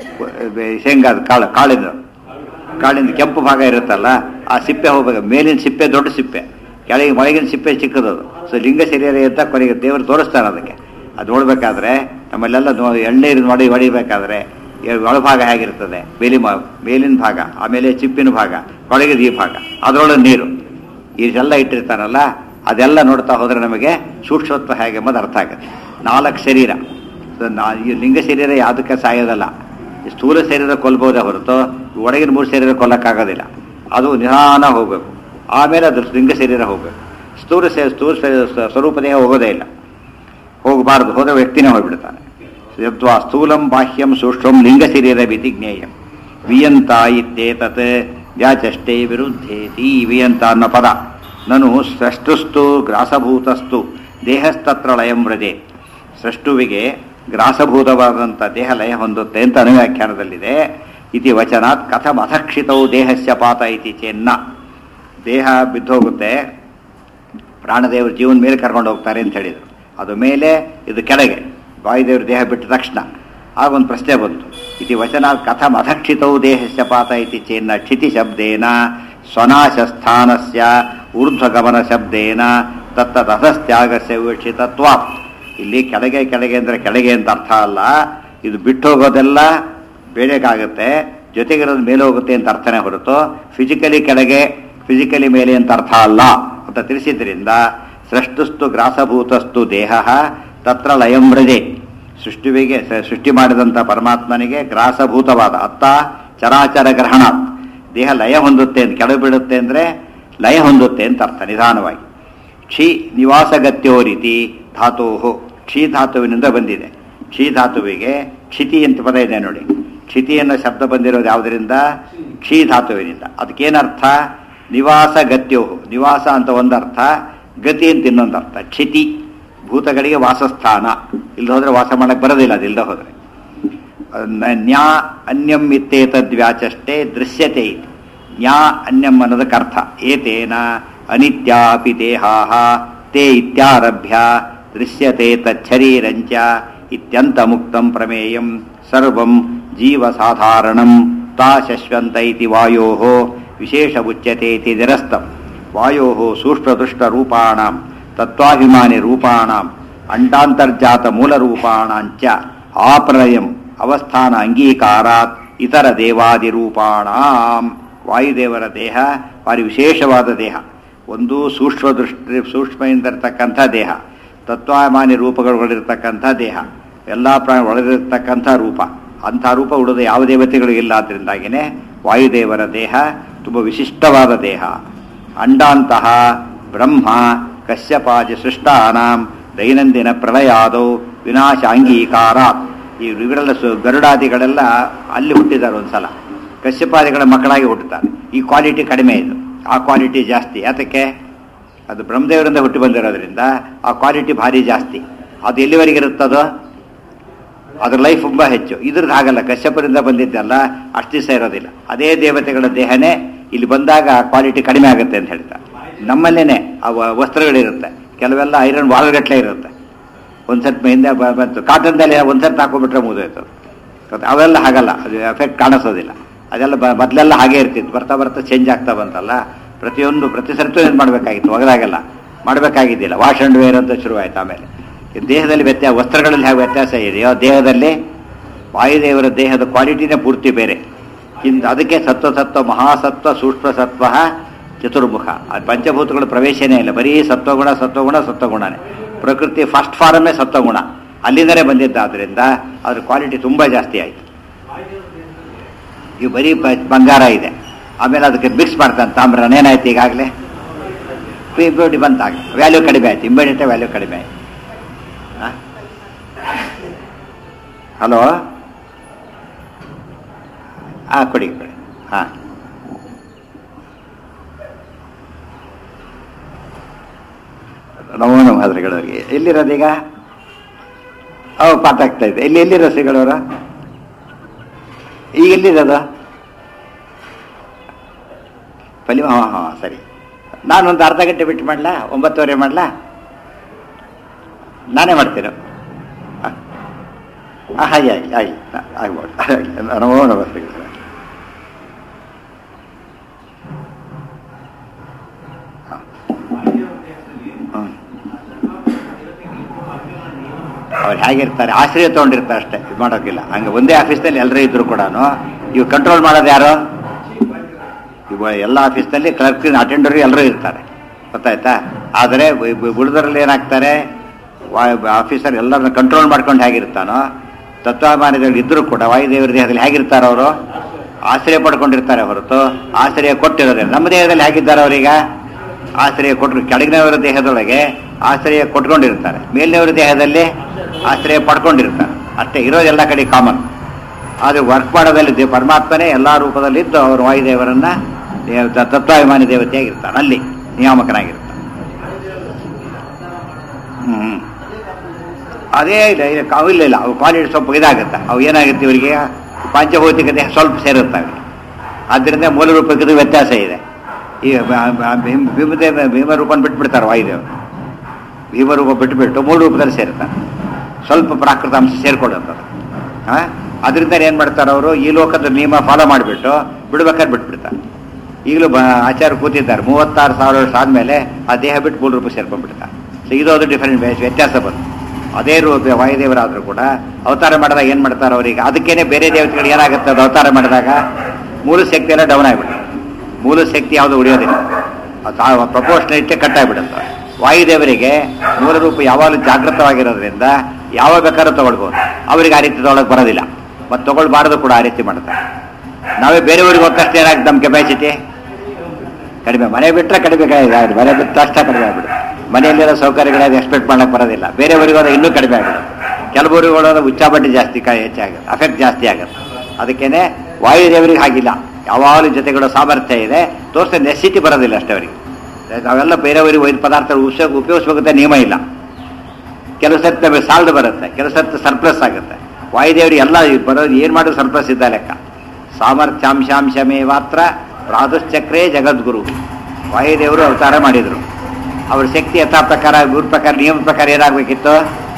ಶೇಂಗಾದ ಕಾಳು ಕಾಳಿಂದ ಕಾಳಿಂದ ಕೆಂಪು ಭಾಗ ಇರುತ್ತಲ್ಲ ಆ ಸಿಪ್ಪೆ ಹೋಗ್ಬೇಕು ಮೇಲಿನ ಸಿಪ್ಪೆ ದೊಡ್ಡ ಸಿಪ್ಪೆ ಕೆಳಗೆ ಒಳಗಿನ ಸಿಪ್ಪೆ ಚಿಕ್ಕದದು ಸೊ ಲಿಂಗ ಶರೀರ ಅಂತ ಕೊನೆಗೆ ದೇವರು ತೋರಿಸ್ತಾರೆ ಅದಕ್ಕೆ ಅದು ನೋಡ್ಬೇಕಾದ್ರೆ ನಮ್ಮಲ್ಲೆಲ್ಲ ನೋ ಎಳ್ನೀರು ನೋಡಿ ಹೊಡಿಬೇಕಾದ್ರೆ ಈ ಒಳಭಾಗ ಹೇಗಿರ್ತದೆ ಮೇಲಿ ಮೇಲಿನ ಭಾಗ ಆಮೇಲೆ ಚಿಪ್ಪಿನ ಭಾಗ ಒಳಗಿದ ಈ ಭಾಗ ಅದರೊಳಗೆ ನೀರು ಇದೆಲ್ಲ ಇಟ್ಟಿರ್ತಾರಲ್ಲ ಅದೆಲ್ಲ ನೋಡ್ತಾ ಹೋದ್ರೆ ನಮಗೆ ಸೂಕ್ಷ್ಮತ್ವ ಹೇಗೆ ಎಂಬುದು ಅರ್ಥ ಆಗುತ್ತೆ ನಾಲ್ಕು ಶರೀರ ಸೊ ನಾ- ಈ ಲಿಂಗ ಶರೀರ ಯಾವುದಕ್ಕೆ ಸಾಯೋದಲ್ಲ ಈ ಸ್ಥೂಲ ಶರೀರ ಕೊಲ್ಬೋದೇ ಹೊರತು ಒಳಗಿನ ಮೂರು ಶರೀರ ಕೊಲ್ಲಕ್ಕಾಗೋದಿಲ್ಲ ಅದು ನಿಧಾನ ಹೋಗಬೇಕು ಆಮೇಲೆ ಅದು ಲಿಂಗ ಶರೀರ ಹೋಗಬೇಕು ಸ್ಥೂಲ ಶೇ ಸ್ಥೂಲ ಶರೀರ ಸ- ಸ್ವರೂಪ ದೇಹ ಹೋಗೋದೇ ಇಲ್ಲ ಹೋಗಬಾರದು ಹೋದ ವ್ಯಕ್ತಿನೇ ಹೋಗ್ಬಿಡ್ತಾನೆ ಯದ್ವಾ ಸ್ಥೂಲಂ ಬಾಹ್ಯಂ ಸೂಕ್ಷ್ಮಂ ಲಿಂಗ ಶರೀರ ವಿಧಿಜ್ಞೇಯಂ ವಿಯಂತ ಇತ್ಯೇತತ್ ವ್ಯಾಚಷ್ಟೇ ವಿರುದ್ಧೇತಿ ವಿಯಂತ ಅನ್ನೋ ಪದ ನನು ಸೃಷ್ಟುಸ್ತು ಗ್ರಾಸಭೂತಸ್ತು ದೇಹಸ್ತತ್ರ ಲಯಂ ವ್ರಜೆ ಸೃಷ್ಟುವಿಗೆ ಗ್ರಾಸಭೂತವಾದಂಥ ದೇಹ ಲಯ ಹೊಂದುತ್ತೆ ಅಂತ ಅನುವ್ಯಾಖ್ಯಾನದಲ್ಲಿದೆ ಇತಿ ವಚನಾತ್ ಕಥಂ ಅಧಕ್ಷಿತವು ದೇಹಸ್ಯ ಪಾತ ಇತಿ ಚೆನ್ನ ದೇಹ ಬಿದ್ದೋಗುತ್ತೆ ಪ್ರಾಣದೇವರು ಜೀವನ ಮೇಲೆ ಕರ್ಕೊಂಡು ಹೋಗ್ತಾರೆ ಅಂತ ಹೇಳಿದರು ಅದು ಮೇಲೆ ಇದು ಕೆಳಗೆ ವಾಯುದೇವರು ದೇಹ ಬಿಟ್ಟ ತಕ್ಷಣ ಆಗ ಒಂದು ಪ್ರಶ್ನೆ ಬಂತು ಇತಿ ವಚನ ಕಥಂ ಅಧಕ್ಷಿತವು ದೇಹಸ್ಯ ಪಾತ ಇತಿ ಚೇನ್ನ ಕ್ಷಿತಿ ಶಬ್ದೇನ ಸ್ವನಾಶಸ್ಥಾನಸ್ಯ ಊರ್ಧ್ವಗಮನ ಶಬ್ದೇನ ತತ್ತದಸಸ್ತ್ಯಾಗಸ್ಯ ವಿವಕ್ಷಿತತ್ವ ಇಲ್ಲಿ ಕೆಳಗೆ ಕೆಳಗೆ ಅಂದರೆ ಕೆಳಗೆ ಅಂತ ಅರ್ಥ ಅಲ್ಲ ಇದು ಬಿಟ್ಟು ಹೋಗೋದೆಲ್ಲ ಬೇಡಕ್ಕಾಗುತ್ತೆ ಜೊತೆಗಿರೋದು ಮೇಲೆ ಹೋಗುತ್ತೆ ಅಂತ ಅರ್ಥನೇ ಹೊರತು ಫಿಸಿಕಲಿ ಕೆಳಗೆ ಫಿಸಿಕಲಿ ಮೇಲೆ ಅಂತ ಅರ್ಥ ಅಲ್ಲ ಅಂತ ತಿಳಿಸಿದ್ರಿಂದ ಸೃಷ್ಟುಸ್ತು ಗ್ರಾಸಭೂತಸ್ತು ದೇಹ ತತ್ರ ಲಯಂ ವ್ರಜೆ ಸೃಷ್ಟಿವಿಗೆ ಸ- ಸೃಷ್ಟಿ ಮಾಡಿದಂಥ ಪರಮಾತ್ಮನಿಗೆ ಗ್ರಾಸಭೂತವಾದ ಅತ್ತ ಚರಾಚರ ಗ್ರಹಣ ದೇಹ ಲಯ ಹೊಂದುತ್ತೆ ಅಂತ ಕೆಳಗೆ ಬೀಳುತ್ತೆ ಅಂದರೆ ಲಯ ಹೊಂದುತ್ತೆ ಅಂತ ಅರ್ಥ ನಿಧಾನವಾಗಿ ಕ್ಷಿ ನಿವಾಸಗತ್ಯೋ ರೀತಿ ಧಾತೋಹು ಕ್ಷಿ ಧಾತುವಿನಿಂದ ಬಂದಿದೆ ಕ್ಷಿ ಧಾತುವಿಗೆ ಕ್ಷಿತಿ ಅಂತ ಪದ ಇದೆ ನೋಡಿ ಕ್ಷಿತಿ ಅನ್ನೋ ಶಬ್ದ ಬಂದಿರೋದು ಯಾವುದರಿಂದ ಕ್ಷಿ ಧಾತುವಿನಿಂದ ಅದಕ್ಕೇನರ್ಥ ನಿವಾಸ ಗತ್ಯೋಹು ನಿವಾಸ ಅಂತ ಒಂದರ್ಥ ಗತಿ ಅಂತ ಇನ್ನೊಂದು ಅರ್ಥ ಕ್ಷಿತಿ ಭೂತಗಳಿಗೆ ವಾಸಸ್ಥಾನ ಇಲ್ಲಿ ಹೋದ್ರೆ ವಾಸ ಮಾಡಕ್ಕೆ ಬರೋದಿಲ್ಲ ಅದು ಇಲ್ಲದೆ ಹೋದ್ರೆ ನ- ನ್ಯಾ ಅನ್ಯಂ ಇತ್ತೇತದ್ವ್ಯಾಚಷ್ಟೇ ದೃಶ್ಯತೆ ಇತಿ ನ್ಯಾ ಅನ್ಯಂ ಅನ್ನೋದಕ್ಕೆ ಅರ್ಥ ಏತೇನ ಅನಿತ್ಯಾಪಿ ದೇಹಾಹ ತೇ ಇತ್ಯಾರಭ್ಯ ದೃಶ್ಯತೆ ತಚ್ಚರೀರಂಚ ಇತ್ಯಂತ ಮುಕ್ತಂ ಪ್ರಮೇಯಂ ಸರ್ವಂ ಜೀವ ಸಾಧಾರಣಂ ತಾ ಶಶ್ವಂತ ಇತಿ ವಾಯೋ ವಿಶೇಷ ಉಚ್ಯತೆ ಇತಿ ನಿರಸ್ತಂ ವಾಯೋ ಸೂಕ್ಷ್ಮದೃಷ್ಟರೂಪಾಣಾಂ ತತ್ವಾಭಿಮಾನಿ ರೂಪಾಣಾಂ ಅಂಡಾಂತರ್ಜಾತ ಮೂಲರೂಪಾಣಾಂಚ ಆಪ್ರಯಂ ಅವಸ್ಥಾನ ಅಂಗೀಕಾರಾತ್ ಇತರ ದೇವಾದಿರೂಪಾಣಾಂ ವಾಯುದೇವರ ದೇಹ ಭಾರಿ ವಿಶೇಷವಾದ ದೇಹ ಒಂದು ಸೂಕ್ಷ್ಮ ದೃಷ್ಟಿ ಸೂಕ್ಷ್ಮದಿಂದ ಇರತಕ್ಕಂಥ ದೇಹ ತತ್ವಾಭಿಮಾನಿ ರೂಪಗಳು ಒಳಗಿರ್ತಕ್ಕಂಥ ದೇಹ ಎಲ್ಲ ಪ್ರಾಣಿ ಒಳಗಿರ್ತಕ್ಕಂಥ ರೂಪ ಅಂಥ ರೂಪ ಉಳಿದ ಯಾವ ದೇವತೆಗಳು ಇಲ್ಲ ಆದ್ದರಿಂದಾಗಿನೇ ವಾಯುದೇವರ ದೇಹ ತುಂಬ ವಿಶಿಷ್ಟವಾದ ದೇಹ ಅಂಡಾಂತಹ ಬ್ರಹ್ಮ ಕಶ್ಯಪಾದಿ ಸೃಷ್ಟಾನಾಂ ದೈನಂದಿನ ಪ್ರಳಯಾದೌ ವಿನಾಶಾಂಗೀಕಾರಾತ್ ಈ ಇವರೆಲ್ಲ ಸು- ಗರುಡಾದಿಗಳೆಲ್ಲ ಅಲ್ಲಿ ಹುಟ್ಟಿದ್ದಾರೆ ಒಂದ್ಸಲ ಕಶ್ಯಪಾದಿಗಳ ಮಕ್ಕಳಾಗಿ ಹುಟ್ಟುತ್ತಾರೆ ಈ ಕ್ವಾಲಿಟಿ ಕಡಿಮೆ ಇದು ಆ ಕ್ವಾಲಿಟಿ ಜಾಸ್ತಿ ಯಾತಕ್ಕೆ ಅದು ಬ್ರಹ್ಮದೇವರಿಂದ ಹುಟ್ಟಿ ಬಂದಿರೋದ್ರಿಂದ ಆ ಕ್ವಾಲಿಟಿ ಭಾರಿ ಜಾಸ್ತಿ ಅದು ಎಲ್ಲಿವರೆಗೆ ಇರುತ್ತದೋ ಅದ್ರ ಲೈಫ್ ತುಂಬ ಹೆಚ್ಚು ಇದ್ರದ್ದು ಹಾಗಲ್ಲ ಕಶ್ಯಪರಿಂದ ಬಂದಿದ್ದಲ್ಲ ಅಷ್ಟು ದಿವಸ ಇರೋದಿಲ್ಲ ಅದೇ ದೇವತೆಗಳ ದೇಹನೇ ಇಲ್ಲಿ ಬಂದಾಗ ಕ್ವಾಲಿಟಿ ಕಡಿಮೆ ಆಗುತ್ತೆ ಅಂತ ಹೇಳ್ತಾರೆ ನಮ್ಮಲ್ಲೇನೆ ಆ ವ- ವಸ್ತ್ರಗಳಿರುತ್ತೆ ಕೆಲವೆಲ್ಲ ಐರನ್ ವಾಲ್ಗಟ್ಲೆ ಇರುತ್ತೆ ಒಂದ್ಸರ್ತಿ ಹಿಂದೆ ಬ- ಬಂತು ಕಾಟನ್ದಲ್ಲಿ ಒಂದ್ಸರ್ತಿ ಹಾಕೊಂಡ್ಬಿಟ್ರೆ ಮುಗಿದೋಯ್ತು ಗೊತ್ತಾ? ಅವೆಲ್ಲ ಹಾಗಲ್ಲ ಅದು ಎಫೆಕ್ಟ್ ಕಾಣಿಸೋದಿಲ್ಲ ಅದೆಲ್ಲ ಬ ಮೊದಲೆಲ್ಲ ಹಾಗೆ ಇರ್ತಿತ್ತು ಬರ್ತಾ ಬರ್ತಾ ಚೇಂಜ್ ಆಗ್ತಾ ಬಂತಲ್ಲ ಪ್ರತಿಯೊಂದು ಪ್ರತಿ ಸರಿತು ಏನು ಮಾಡಬೇಕಾಗಿತ್ತು ಒಗದಾಗೆಲ್ಲ ಮಾಡಬೇಕಾಗಿದ್ದಿಲ್ಲ ವಾಶ್ ಅಂಡ್ ವೇರ್ ಅಂತ ಶುರುವಾಯ್ತು ಆಮೇಲೆ ಈ ದೇಹದಲ್ಲಿ ವ್ಯತ್ಯಾಸ ವಸ್ತ್ರಗಳಲ್ಲಿ ಹೇಗೆ ವ್ಯತ್ಯಾಸ ಇದೆಯೋ ದೇಹದಲ್ಲಿ ವಾಯುದೇವರ ದೇಹದ ಕ್ವಾಲಿಟಿನೇ ಪೂರ್ತಿ ಬೇರೆ ಇಂದು ಅದಕ್ಕೆ ಸತ್ವ ಸತ್ವ ಮಹಾಸತ್ವ ಸೂಕ್ಷ್ಮ ಸತ್ವ ಚತುರ್ಮುಖ ಅದು ಪಂಚಭೂತಗಳ ಪ್ರವೇಶನೇ ಇಲ್ಲ ಬರೀ ಸತ್ವಗುಣ ಸತ್ವಗುಣ ಸತ್ವಗುಣನೇ ಪ್ರಕೃತಿ ಫಸ್ಟ್ ಫಾರಮೇ ಸತ್ವಗುಣ ಅಲ್ಲಿಂದಲೇ ಬಂದಿದ್ದಾದ್ರಿಂದ ಅದ್ರ ಕ್ವಾಲಿಟಿ ತುಂಬ ಜಾಸ್ತಿ ಆಯಿತು ಈ ಬರೀ ಬ- ಬಂಗಾರ ಇದೆ ಆಮೇಲೆ ಅದಕ್ಕೆ ಮಿಕ್ಸ್ ಮಾಡ್ತಾನೆ ತಾಮ್ರ ಏನಾಯ್ತು ಈಗಾಗಲೇ ಪ್ರೀಬ್ಯೂಟಿ ಬಂತಾಗ ವ್ಯಾಲ್ಯೂ ಕಡಿಮೆ ಆಯ್ತು ಇಮ್ಮಿಡಿಯೇಟ್ ವ್ಯಾಲ್ಯೂ ಕಡಿಮೆ ಆಯ್ತು ಹಲೋ ಹಾಂ ಕೊಡಿ ಕೊಡಿ ಹಾಂ ನಮೋ ನಮ ಹದ್ರಗಳವ್ರಿಗೆ ಎಲ್ಲಿರೋದೀಗ ಅವು ಪಾತಾಗ್ತಾ ಇದೆ ಎಲ್ಲಿ ಎಲ್ಲಿರೋ ಶ್ರೀಗಳವರು ಈಗ ಎಲ್ಲಿರೋದು ಪಲಿ ಹಾಂ ಹಾಂ ಸರಿ ನಾನು ಒಂದು ಅರ್ಧ ಗಂಟೆ ಬಿಟ್ಟು ಮಾಡಲಾ ಒಂಬತ್ತುವರೆ ಮಾಡಲಾ ನಾನೇ ಮಾಡ್ತೇನೆ ಹಾಂ ಹಾಗೆ ಆಗಲಿ ಆಗಲಿ ಆಗ್ಬೋದು ನಮೋ ನಮಸ್ತೆ ಹ್ಞೂ ಅವ್ರು ಹೇಗಿರ್ತಾರೆ ಆಶ್ರಯ ತೊಗೊಂಡಿರ್ತಾರೆ ಅಷ್ಟೇ ಇದು ಮಾಡೋಕ್ಕಿಲ್ಲ ಹಂಗೆ ಒಂದೇ ಆಫೀಸ್ನಲ್ಲಿ ಎಲ್ಲರೂ ಇದ್ರು ಕೂಡ ಇವು ಕಂಟ್ರೋಲ್ ಮಾಡೋದು ಯಾರು ಇವ ಎಲ್ಲ ಆಫೀಸ್ನಲ್ಲಿ ಕ್ಲರ್ಕ್ ಅಟೆಂಡರ್ ಎಲ್ಲರೂ ಇರ್ತಾರೆ ಗೊತ್ತಾಯ್ತಾ ಆದರೆ ಉಳಿದರಲ್ಲಿ ಏನಾಗ್ತಾರೆ ಆಫೀಸರ್ ಎಲ್ಲರನ್ನ ಕಂಟ್ರೋಲ್ ಮಾಡ್ಕೊಂಡು ಹೇಗಿರ್ತಾನೋ ತತ್ವಾಭಿಮಾನಿಗಳು ಇದ್ದರೂ ಕೂಡ ವಾಯುದೇವರ ದೇಹದಲ್ಲಿ ಹೇಗಿರ್ತಾರೆ ಅವರು ಆಶ್ರಯ ಪಡ್ಕೊಂಡಿರ್ತಾರೆ ಹೊರತು ಆಶ್ರಯ ಕೊಟ್ಟಿರೋದಿಲ್ಲ ನಮ್ಮ ದೇಹದಲ್ಲಿ ಹೇಗಿದ್ದಾರೆ ಅವರೀಗ ಆಶ್ರಯ ಕೊಟ್ಟರು ಕೆಳಗಿನವರ ದೇಹದೊಳಗೆ ಆಶ್ರಯ ಕೊಟ್ಕೊಂಡಿರ್ತಾರೆ ಮೇಲಿನವರ ದೇಹದಲ್ಲಿ ಆಶ್ರಯ ಪಡ್ಕೊಂಡಿರ್ತಾರೆ ಅಷ್ಟೇ ಇರೋದೆಲ್ಲ ಕಡೆ ಕಾಮನ್ ಆದರೆ ವರ್ಕ್ ಮಾಡೋದಲ್ಲಿ ದೇ- ಪರಮಾತ್ಮನೇ ಎಲ್ಲ ರೂಪದಲ್ಲಿದ್ದು ಅವರು ವಾಯುದೇವರನ್ನ ದೇವ- ತ- ತತ್ವಾಭಿಮಾನಿ ದೇವತೆಯಾಗಿರ್ತಾನೆ ಅಲ್ಲಿ ನಿಯಾಮಕನಾಗಿರ್ತಾನೆ ಹ್ಮ್ ಅದೇ ಇಲ್ಲ ಇಲ್ಲ ಅವು ಇಲ್ಲ ಇಲ್ಲ ಅವು ಕ್ವಾಲಿಟಿ ಸ್ವಲ್ಪ ಇದಾಗುತ್ತೆ ಅವು ಏನಾಗುತ್ತೆ ಇವರಿಗೆ ಪಂಚಭೌತಿಕತೆ ಸ್ವಲ್ಪ ಸೇರುತ್ತವೆ ಆದ್ದರಿಂದ ಮೂಲ ರೂಪಕ್ಕೆ ವ್ಯತ್ಯಾಸ ಇದೆ ಈ ಬ- ಬ- ಭೀಮ್- ಭೀಮದೇವ ಭೀಮರೂಪನ ಬಿಟ್ಬಿಡ್ತಾರೆ ವಾಯುದೇವರು ಭೀಮರೂಪ ಬಿಟ್ಟುಬಿಟ್ಟು ಮೂಲ ರೂಪದಲ್ಲಿ ಸೇರ್ತಾರೆ ಸ್ವಲ್ಪ ಪ್ರಾಕೃತ ಅಂಶ ಸೇರ್ಕೊಳ್ಳುತ್ತದೆ ಹಾಂ ಅದರಿಂದ ಏನು ಮಾಡ್ತಾರೆ ಅವರು ಈ ಲೋಕದ ನಿಯಮ ಫಾಲೋ ಮಾಡಿಬಿಟ್ಟು ಬಿಡ್ಬೇಕಾದ್ರೆ ಬಿಟ್ಬಿಡ್ತಾರೆ ಈಗಲೂ ಬ ಆಚಾರ್ಯ ಕೂತಿದ್ದಾರೆ ಮೂವತ್ತಾರು ಸಾವಿರ ವರ್ಷ ಆದಮೇಲೆ ಆ ದೇಹ ಬಿಟ್ಟು ಮೂಲ ರೂಪ ಸೇರ್ಕೊಂಡ್ಬಿಡ್ತಾರೆ ಸೊ ಇದು ಅದು ಡಿಫರೆಂಟ್ ವ್ಯತ್ಯಾಸ ಬಂತು ಅದೇ ರೂಪ ವಾಯುದೇವರಾದರೂ ಕೂಡ ಅವತಾರ ಮಾಡಿದಾಗ ಏನು ಮಾಡ್ತಾರೆ ಅವರಿಗೆ ಅದಕ್ಕೇನೆ ಬೇರೆ ದೇವತೆಗಳು ಏನಾಗುತ್ತೆ ಅದು ಅವತಾರ ಮಾಡಿದಾಗ ಮೂಲ ಶಕ್ತಿ ಎಲ್ಲ ಡೌನ್ ಆಗಿಬಿಡುತ್ತೆ ಮೂಲ ಶಕ್ತಿ ಯಾವುದು ಉಳಿಯೋದಿಲ್ಲ ಪ್ರಪೋರ್ಷನಲಿಟಿ ಕಟ್ ಆಗಿಬಿಡುತ್ತೆ ವಾಯುದೇವರಿಗೆ ಮೂಲ ರೂಪ ಯಾವಾಗಲೂ ಜಾಗೃತವಾಗಿರೋದ್ರಿಂದ ಯಾವ ಬೇಕಾದ್ರೂ ತಗೊಳ್ಬೋದು ಅವರಿಗೆ ಆ ರೀತಿ ತಗೊಳಕ್ ಬರೋದಿಲ್ಲ ಮತ್ತು ತಗೊಳ್ಬಾರ್ದು ಕೂಡ ಆ ರೀತಿ ಮಾಡ್ತಾರೆ ನಾವೇ ಬೇರೆಯವ್ರಿಗೆ ಹೋಗ್ತಷ್ಟು ಏನಾಗುತ್ತೆ ನಮ್ಮ ಕೆಪಾಸಿಟಿ ಕಡಿಮೆ ಮನೆ ಬಿಟ್ಟರೆ ಕಡಿಮೆ ಆಗಿದೆ ಮನೆ ಬಿಟ್ಟು ಅಷ್ಟೇ ಕಡಿಮೆ ಆಗ್ಬಿಡುತ್ತೆ ಮನೆಯಲ್ಲಿರೋ ಸೌಕರ್ಯಗಳನ್ನ ಎಕ್ಸ್ಪೆಕ್ಟ್ ಮಾಡಕ್ಕೆ ಬರೋದಿಲ್ಲ ಬೇರೆಯವರಿಗೆ ಹೋದ್ರೆ ಇನ್ನೂ ಕಡಿಮೆ ಆಗುತ್ತೆ ಕೆಲವರಿಗೆ ಹೋದ್ರೆ ಉಚ್ಚಾಬಟ್ಟಿ ಜಾಸ್ತಿ ಕ ಹೆಚ್ಚಾಗುತ್ತೆ ಅಫೆಕ್ಟ್ ಜಾಸ್ತಿ ಆಗುತ್ತೆ ಅದಕ್ಕೇನೆ ವಾಯುದೇವರಿಗೆ ಹಾಗಿಲ್ಲ ಯಾವಾಗಲೂ ಜೊತೆಗಳ ಸಾಮರ್ಥ್ಯ ಇದೆ ತೋರಿಸ ನೆಸಿಟಿ ಬರೋದಿಲ್ಲ ಅಷ್ಟೇ ಅವರಿಗೆ ನಾವೆಲ್ಲ ಬೇರೆಯವರಿಗೆ ಒಯ್ದ ಪದಾರ್ಥ ಉಪಯೋಗ ಉಪಯೋಗಿಸ್ಬೇಕಂತ ನಿಯಮ ಇಲ್ಲ ಕೆಲವು ಸರ್ತಿ ನಮಗೆ ಸಾಲದು ಬರುತ್ತೆ ಕೆಲವು ಸರ್ತಿ ಸರ್ಪ್ಲಸ್ ಆಗುತ್ತೆ ವಾಯುದೇವರು ಎಲ್ಲ ಬರೋದು ಏನು ಮಾಡೋದು ಸರ್ಪ್ಲಸ್ ಇದ್ದ ಲೆಕ್ಕ ಸಾಮರ್ಥ್ಯಾಂಶಾಂಶಮೇ ಮಾತ್ರ ಪ್ರಾದುಶ್ಚಕ್ರೇ ಜಗದ್ಗುರು ವಾಯುದೇವರು ಅವತಾರ ಮಾಡಿದರು ಅವ್ರ ಶಕ್ತಿ ಯಥಾ ಪ್ರಕಾರ ಗುರು ಪ್ರಕಾರ ನಿಯಮ ಪ್ರಕಾರ ಏನಾಗಬೇಕಿತ್ತು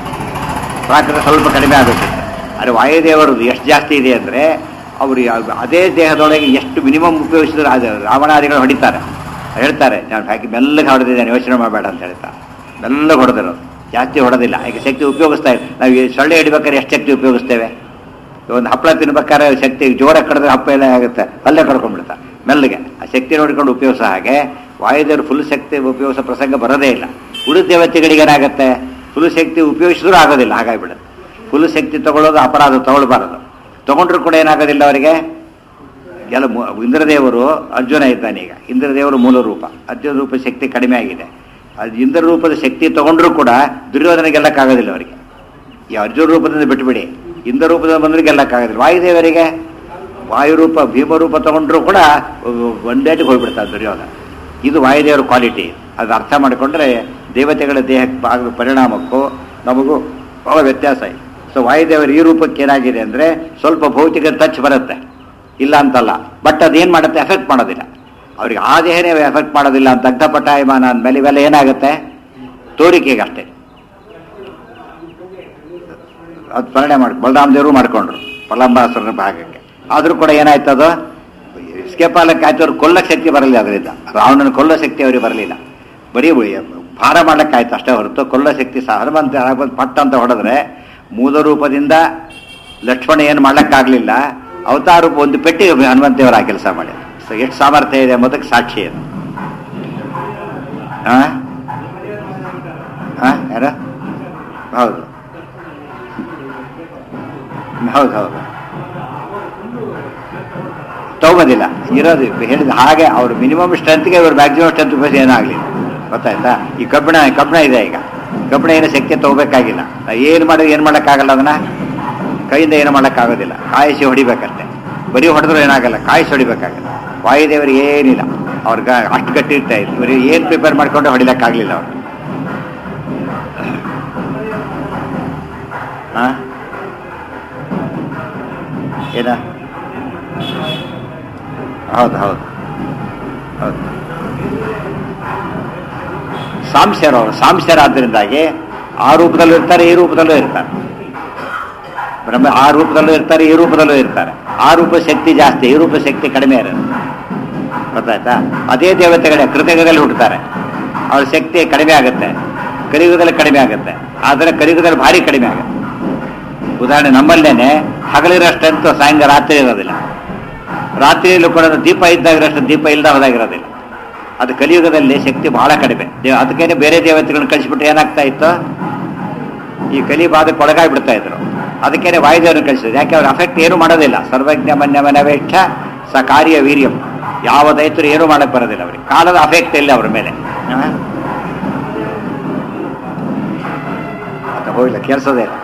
ಪ್ರಾಕೃತ ಸ್ವಲ್ಪ ಕಡಿಮೆ ಆಗಬೇಕಿತ್ತು ಆದರೆ ವಾಯುದೇವರದ್ದು ಎಷ್ಟು ಜಾಸ್ತಿ ಇದೆ ಅಂದರೆ ಅವರು ಯಾವ- ಅದೇ ದೇಹದೊಳಗೆ ಎಷ್ಟು ಮಿನಿಮಮ್ ಉಪಯೋಗಿಸಿದ್ರು ಅದು ರಾವಣಾದಿಗಳು ಹೊಡಿತಾರೆ ಹೇಳ್ತಾರೆ ನಾನು ಹಾಕಿ ಮೆಲ್ಲಗೆ ಹೊಡೆದಿದ್ದೇನೆ ಯೋಚನೆ ಮಾಡಬೇಡ ಅಂತ ಹೇಳ್ತಾರೆ ಮೆಲ್ಲಗೆ ಹೊಡೆದಿರೋದು ಜಾಸ್ತಿ ಹೊಡೆದಿಲ್ಲ ಈಗ ಶಕ್ತಿ ಉಪಯೋಗಿಸ್ತಾ ಇದೆ ನಾವು ಈ ಸೊಳ್ಳೆ ಹಿಡಿಬೇಕಾದ್ರೆ ಎಷ್ಟು ಶಕ್ತಿ ಉಪಯೋಗಿಸ್ತೇವೆ ಒಂದು ಹಪ್ಪಳ ತಿನ್ಬೇಕಾದ್ರೆ ಶಕ್ತಿ ಜೋರ ಕಡಿದ್ರೆ ಹಪ್ಪ ಎಲ್ಲ ಆಗುತ್ತೆ ಅಲ್ಲೇ ಕಡ್ಕೊಂಡ್ಬಿಡ್ತಾರೆ ಮೆಲ್ಲಗೆ ಆ ಶಕ್ತಿ ನೋಡಿಕೊಂಡು ಉಪಯೋಗಿಸೋ ಹಾಗೆ ವಾಯುದೇವರು ಫುಲ್ ಶಕ್ತಿ ಉಪಯೋಗಿಸೋ ಪ್ರಸಂಗ ಬರೋದೇ ಇಲ್ಲ ಉಳಿದ ದೇವತೆಗಳಿಗೆ ಏನಾಗುತ್ತೆ ಫುಲ್ ಶಕ್ತಿ ಉಪಯೋಗಿಸಿದ್ರೂ ಆಗೋದಿಲ್ಲ ಹಾಗಾಗಿಬಿಡುತ್ತೆ ಫುಲ್ ಶಕ್ತಿ ತಗೊಳ್ಳೋದು ಅಪರಾಧ ತಗೊಳ್ಬಾರದು ತಗೊಂಡ್ರು ಕೂಡ ಏನಾಗೋದಿಲ್ಲ ಅವರಿಗೆ ಎಲ್ಲ ಮು- ಇಂದ್ರದೇವರು ಅರ್ಜುನ ಇದ್ದಾನೆ ಈಗ ಇಂದ್ರದೇವರು ಮೂಲ ರೂಪ ಅರ್ಜುನ ರೂಪ ಶಕ್ತಿ ಕಡಿಮೆ ಆಗಿದೆ ಅದು ಇಂದ್ರ ರೂಪದ ಶಕ್ತಿ ತಗೊಂಡ್ರು ಕೂಡ ದುರ್ಯೋಧನ ಗೆಲ್ಲಕ್ಕಾಗೋದಿಲ್ಲ ಅವರಿಗೆ ಈ ಅರ್ಜುನ ರೂಪದಿಂದ ಬಿಟ್ಬಿಡಿ ಇಂದ್ರ ರೂಪದಿಂದ ಬಂದ್ರೆ ಗೆಲ್ಲಕ್ಕಾಗೋದಿಲ್ಲ ವಾಯುದೇವರಿಗೆ ವಾಯುರೂಪ ಭೀಮರೂಪ ತಗೊಂಡ್ರು ಕೂಡ ಒಂದೇಟಿಗೆ ಹೋಗ್ಬಿಡ್ತಾರೆ ದುರ್ಯೋಧನ ಇದು ವಾಯುದೇವರ ಕ್ವಾಲಿಟಿ ಅದು ಅರ್ಥ ಮಾಡಿಕೊಂಡ್ರೆ ದೇವತೆಗಳ ದೇಹಕ್ಕೆ ಆಗುವ ಪರಿಣಾಮಕ್ಕೂ ನಮಗೂ ಬಹಳ ವ್ಯತ್ಯಾಸ ಇದೆ ಸೊ ವಾಯುದೇವರ ಈ ರೂಪಕ್ಕೆ ಏನಾಗಿದೆ ಅಂದರೆ ಸ್ವಲ್ಪ ಭೌತಿಕ ಟಚ್ ಬರುತ್ತೆ ಇಲ್ಲ ಅಂತಲ್ಲ ಬಟ್ ಅದೇನು ಮಾಡುತ್ತೆ ಎಫೆಕ್ಟ್ ಮಾಡೋದಿಲ್ಲ ಅವ್ರಿಗೆ ಆ ದೇಹನೇ ಎಫೆಕ್ಟ್ ಮಾಡೋದಿಲ್ಲ ಅಂತ ದಗ್ಧಪಟಾಯಮಾನ ಅಂದಮೇಲೆ ಇವೆಲ್ಲ ಏನಾಗುತ್ತೆ ತೋರಿಕೆಗೆ ಅಷ್ಟೇ ಅದು ಸ್ಮರಣೆ ಮಾಡಿ ಬಲರಾಮ ದೇವರು ಮಾಡ್ಕೊಂಡ್ರು ಪ್ರಲಂಬಾಸುರನ ಭಾಗಕ್ಕೆ ಆದರೂ ಕೂಡ ಏನಾಯ್ತು ಅದು ಎಸ್ಕೇಪ್ ಆಗ್ಲಿಕ್ಕೆ ಆಯ್ತು ಅವ್ರು ಕೊಲ್ಲಕ್ಕೆ ಶಕ್ತಿ ಬರಲಿಲ್ಲ ಅದರಿಂದ ರಾವಣನ ಕೊಲ್ಲೋ ಶಕ್ತಿ ಅವರಿಗೆ ಬರಲಿಲ್ಲ ಬರೀ ಭಾರ ಮಾಡ್ಲಿಕ್ಕಾಯ್ತು ಅಷ್ಟೇ ಹೊರತು ಕೊಲ್ಲೋ ಶಕ್ತಿ ಸಹ ಹನುಮಂತ ಬಂದು ಪಟ್ಟ ಅಂತ ಹೊಡೆದ್ರೆ ಮೂಲ ರೂಪದಿಂದ ಲಕ್ಷ್ಮಣ ಏನು ಮಾಡ್ಲಿಕ್ಕಾಗಲಿಲ್ಲ ಅವತಾರ ರೂಪ ಒಂದು ಪೆಟ್ಟಿ ಹನುಮಂತೇವರು ಆ ಕೆಲಸ ಮಾಡಿ ಸೊ ಎಷ್ಟು ಸಾಮರ್ಥ್ಯ ಇದೆ ಎಂಬುದಕ್ಕೆ ಸಾಕ್ಷಿ ಅದು ಹಾಂ ಹಾಂ ಯಾರ ಹೌದು ಹೌದು ಹೌದು ತಗೋಬೋದಿಲ್ಲ ಇರೋದು ಹೇಳಿದ ಹಾಗೆ ಅವ್ರು ಮಿನಿಮಮ್ ಸ್ಟ್ರೆಂತ್ಗೆ ಇವ್ರು ಮ್ಯಾಕ್ಸಿಮಮ್ ಸ್ಟ್ರೆಂತ್ ಉಪಯೋಗ ಏನಾಗಲಿಲ್ಲ ಗೊತ್ತಾಯ್ತಾ ಈ ಕಬ್ಬಿಣ ಕಬ್ಬಿಣ ಇದೆ ಈಗ ಕಬ್ಬಿಣ ಏನು ಶಕ್ತಿ ತಗೋಬೇಕಾಗಿಲ್ಲ ಏನು ಮಾಡಿ ಏನು ಮಾಡೋಕ್ಕಾಗಲ್ಲ ಅದನ್ನ ಕೈಯಿಂದ ಏನು ಮಾಡೋಕ್ಕಾಗೋದಿಲ್ಲ ಕಾಯಿಸಿ ಹೊಡಿಬೇಕಷ್ಟೆ ಬರೀ ಹೊಡೆದ್ರು ಏನಾಗಲ್ಲ ಕಾಯಿಸಿ ಹೊಡಿಬೇಕಾಗಲ್ಲ ವಾಯುದೇವರಿಗೆ ಏನಿಲ್ಲ ಅವ್ರಿಗೆ ಅಷ್ಟು ಗಟ್ಟಿ ಇರ್ತಾ ಇತ್ತು ಬರೀ ಏನು ಪ್ರಿಪೇರ್ ಮಾಡ್ಕೊಂಡು ಹೊಡಿಲಿಕ್ಕಾಗಲಿಲ್ಲ ಅವ್ರು ಹಾಂ ಏನ ಹೌದು ಹೌದು ಹೌದು ಸಾಂಶರು ಅವರು ಸಾಂಶರಾದ್ದರಿಂದಾಗಿ ಆ ರೂಪದಲ್ಲೂ ಇರ್ತಾರೆ ಈ ರೂಪದಲ್ಲೂ ಇರ್ತಾರೆ ಬ್ರಹ್ಮ ಆ ರೂಪದಲ್ಲೂ ಇರ್ತಾರೆ ಈ ರೂಪದಲ್ಲೂ ಇರ್ತಾರೆ ಆ ರೂಪ ಶಕ್ತಿ ಜಾಸ್ತಿ ಈ ರೂಪ ಶಕ್ತಿ ಕಡಿಮೆ ಇರುತ್ತೆ ಗೊತ್ತಾಯ್ತಾ ಅದೇ ದೇವತೆಗಳೇ ಕೃತಕದಲ್ಲಿ ಹುಟ್ಟುತ್ತಾರೆ ಅವ್ರ ಶಕ್ತಿ ಕಡಿಮೆ ಆಗುತ್ತೆ ಕಲಿಯುಗದಲ್ಲಿ ಕಡಿಮೆ ಆಗುತ್ತೆ ಆದರೆ ಕಲಿಯುಗದಲ್ಲಿ ಭಾರಿ ಕಡಿಮೆ ಆಗುತ್ತೆ ಉದಾಹರಣೆ ನಮ್ಮಲ್ಲೇನೆ ಹಗಲಿರೋ ಸ್ಟ್ರೆಂತ್ ಸಾಯಂಕಾಲ ರಾತ್ರಿ ಇರೋದಿಲ್ಲ ರಾತ್ರಿಯಲ್ಲೂ ಕೂಡ ದೀಪ ಇದ್ದಾಗಿರೋಷ್ಟು ದೀಪ ಇಲ್ಲದ ಹೋದಾಗಿರೋದಿಲ್ಲ ಅದು ಕಲಿಯುಗದಲ್ಲಿ ಶಕ್ತಿ ಬಹಳ ಕಡಿಮೆ ದೇ- ಅದಕ್ಕೇನೆ ಬೇರೆ ದೇವತೆಗಳನ್ನ ಕಳಿಸ್ಬಿಟ್ರೆ ಏನಾಗ್ತಾ ಇತ್ತು ಈ ಕಲಿ ಬಾಧಕ್ಕೆ ಒಳಗಾಗಿ ಬಿಡ್ತಾ ಇದ್ರು ಅದಕ್ಕೇನೆ ವಾಯುದೇವರನ್ನು ಕಳಿಸಿದ್ರು ಯಾಕೆ ಅವ್ರ ಅಫೆಕ್ಟ್ ಏನು ಮಾಡೋದಿಲ್ಲ ಸರ್ವಜ್ಞ ಮನ್ಯ ಮನವೇಕ್ಷ ಸ ಕಾರ್ಯ ವೀರ್ಯಂ ಯಾವ ದೈತರು ಏನೂ ಮಾಡಕ್ ಬರೋದಿಲ್ಲ ಅವ್ರಿಗೆ ಕಾಲದ ಅಫೆಕ್ಟ್ ಇಲ್ಲ ಅವ್ರ ಮೇಲೆ ಆ? ಅದು ಹೋಗಿಲ್ಲ ಕೆಲಸದೇ ಇಲ್ಲ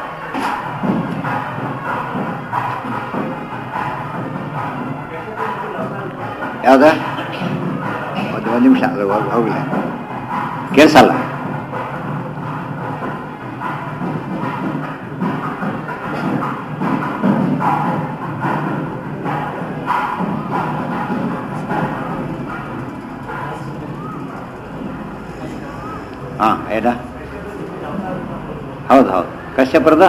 ಯಾವ್ದ ಒಂದು ಒಂದು ನಿಮಿಷ ಅದು ಹೋಗ್- ಹೋಗ್ಲಿ ಕೇಳಿಸಲ್ಲ ಹಾಂ ಏನ ಹೌದು ಹೌದು ಕಶ್ಯಪರದ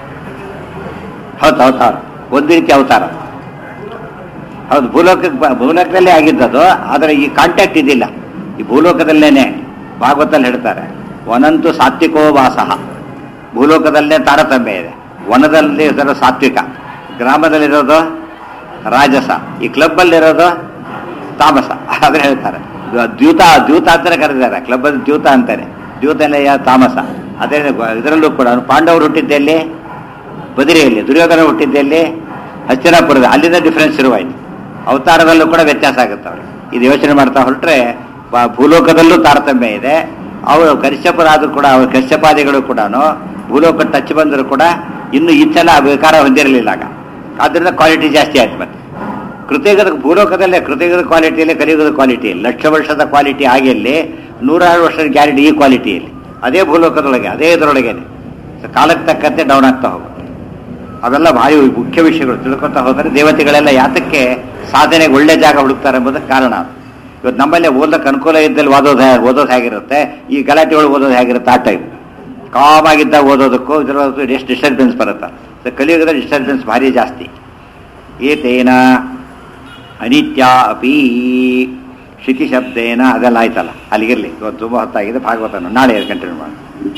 ಹೌದು ಹೌದು ಹೌದು ಒಂದು ರೀತಿ ಅವತಾರ ಹೌದು ಭೂಲೋಕಕ್ಕೆ ಬ- ಭೂಲೋಕದಲ್ಲೇ ಆಗಿದ್ದದು ಆದರೆ ಈ ಕಾಂಟ್ಯಾಕ್ಟ್ ಇದಿಲ್ಲ ಈ ಭೂಲೋಕದಲ್ಲೇನೆ ಭಾಗವತಲ್ಲಿ ಹೇಳ್ತಾರೆ ವನಂತು ಸಾತ್ವಿಕೋ ವಾಸಃ ಭೂಲೋಕದಲ್ಲೇ ತಾರತಮ್ಯ ಇದೆ ವನದಲ್ಲಿ ಇರೋದು ಸಾತ್ವಿಕ ಗ್ರಾಮದಲ್ಲಿರೋದು ರಾಜಸ ಈ ಕ್ಲಬ್ಬಲ್ಲಿರೋದು ತಾಮಸ ಅದನ್ನ ಹೇಳ್ತಾರೆ ದ್ವ- ದ್ಯೂತ ದ್ಯೂತ ಅಂತಾನೆ ಕರೆದಿದ್ದಾರೆ ಕ್ಲಬ್ ಅಲ್ಲಿ ದ್ಯೂತ ಅಂತಾನೆ ದ್ಯೂತನೇ ಯಾ ತಾಮಸ ಅದೇ ಇದರಲ್ಲೂ ಕೂಡ ಪಾಂಡವರು ಹುಟ್ಟಿದ್ದಲ್ಲಿ ಬದಿರಿಯಲ್ಲಿ ದುರ್ಯೋಧನ ಹುಟ್ಟಿದ್ದಲ್ಲಿ ಹಸ್ತಿನಾಪುರದ ಅಲ್ಲಿಂದ ಡಿಫರೆನ್ಸ್ ಶುರುವಾಯಿತು ಅವತಾರದಲ್ಲೂ ಕೂಡ ವ್ಯತ್ಯಾಸ ಆಗುತ್ತೆ ಅವ್ರಿಗೆ ಇದು ಯೋಚನೆ ಮಾಡ್ತಾ ಹೊರಟ್ರೆ ಬ- ಭೂಲೋಕದಲ್ಲೂ ತಾರತಮ್ಯ ಇದೆ ಅವರು ಕಶ್ಯಪರಾದರೂ ಕೂಡ ಅವ್ರ ಕಶ್ಯಪಾದಿಗಳು ಕೂಡ ಭೂಲೋಕ ಟಚ್ ಬಂದರೂ ಕೂಡ ಇನ್ನು ಈ ಸಲ ವಿಕಾರ ಹೊಂದಿರಲಿಲ್ಲ ಆಗ ಆದ್ದರಿಂದ ಕ್ವಾಲಿಟಿ ಜಾಸ್ತಿ ಆಯ್ತು ಮತ್ತೆ ಕೃತಯುಗದ ಭೂಲೋಕದಲ್ಲೇ ಕೃತಯುಗದ ಕ್ವಾಲಿಟಿಯಲ್ಲಿ ಕಲಿಯುಗದ ಕ್ವಾಲಿಟಿ ಲಕ್ಷ ವರ್ಷದ ಕ್ವಾಲಿಟಿ ಆಗಿಲ್ಲಿ ನೂರಾರು ವರ್ಷದ ಗ್ಯಾರಂಟಿ ಈ ಕ್ವಾಲಿಟಿಯಲ್ಲಿ ಅದೇ ಭೂಲೋಕದೊಳಗೆ ಅದೇ ಇದರೊಳಗೇನೆ ಸೊ ಕಾಲಕ್ಕೆ ತಕ್ಕಂತೆ ಡೌನ್ ಆಗ್ತಾ ಹೋಗುತ್ತೆ ಅವೆಲ್ಲ ಭಾರಿ ಮುಖ್ಯ ವಿಷಯಗಳು ತಿಳ್ಕೊತಾ ಹೋದರೆ ದೇವತೆಗಳೆಲ್ಲ ಯಾತಕ್ಕೆ ಸಾಧನೆಗೆ ಒಳ್ಳೆ ಜಾಗ ಹುಡುಕ್ತಾರೆ ಎಂಬುದಕ್ಕೆ ಕಾರಣ ಅದು. ಇವತ್ತು ನಮ್ಮಲ್ಲೇ ಓದಕ್ಕೆ ಅನುಕೂಲ ಇದ್ದಲ್ಲಿ ಓದೋದು ಹೇ- ಓದೋದು ಹೇಗಿರುತ್ತೆ ಈ ಗಲಾಟೆಗಳು ಓದೋದು ಹೇಗಿರುತ್ತೆ ಆ ಟೈಪ್ ಕಾಮಾಗಿದ್ದಾಗ ಓದೋದಕ್ಕೂ ಇದರ ಎಷ್ಟು ಡಿಸ್ಟರ್ಬೆನ್ಸ್ ಬರುತ್ತೆ ಸೊ ಕಲಿಯುಗದ ಡಿಸ್ಟರ್ಬೆನ್ಸ್ ಭಾರಿ ಜಾಸ್ತಿ ಏತೇನ ಅನಿತ್ಯ ಅಪಿ ಶಿಖಿ ಶಬ್ದೇನ ಅದೆಲ್ಲ ಆಯ್ತಲ್ಲ ಅಲ್ಲಿಗಿರಲಿ ಇವತ್ತು ತುಂಬ ಹೊತ್ತಾಗಿದೆ ಭಾಗವತನ ನಾಳೆ ಕಂಟಿನ್ಯೂ ಮಾಡಿ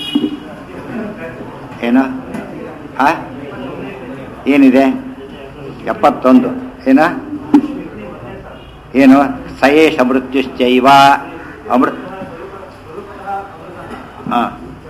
ಏನು ಆ ಏನಿದೆ ಎಪ್ಪತ್ತೊಂದು ಏನ ಏನು ಸಯೇಶ ಮೃತ್ಯುಶ್ಚೈವ ಅಮೃತ್ ಹಾಂ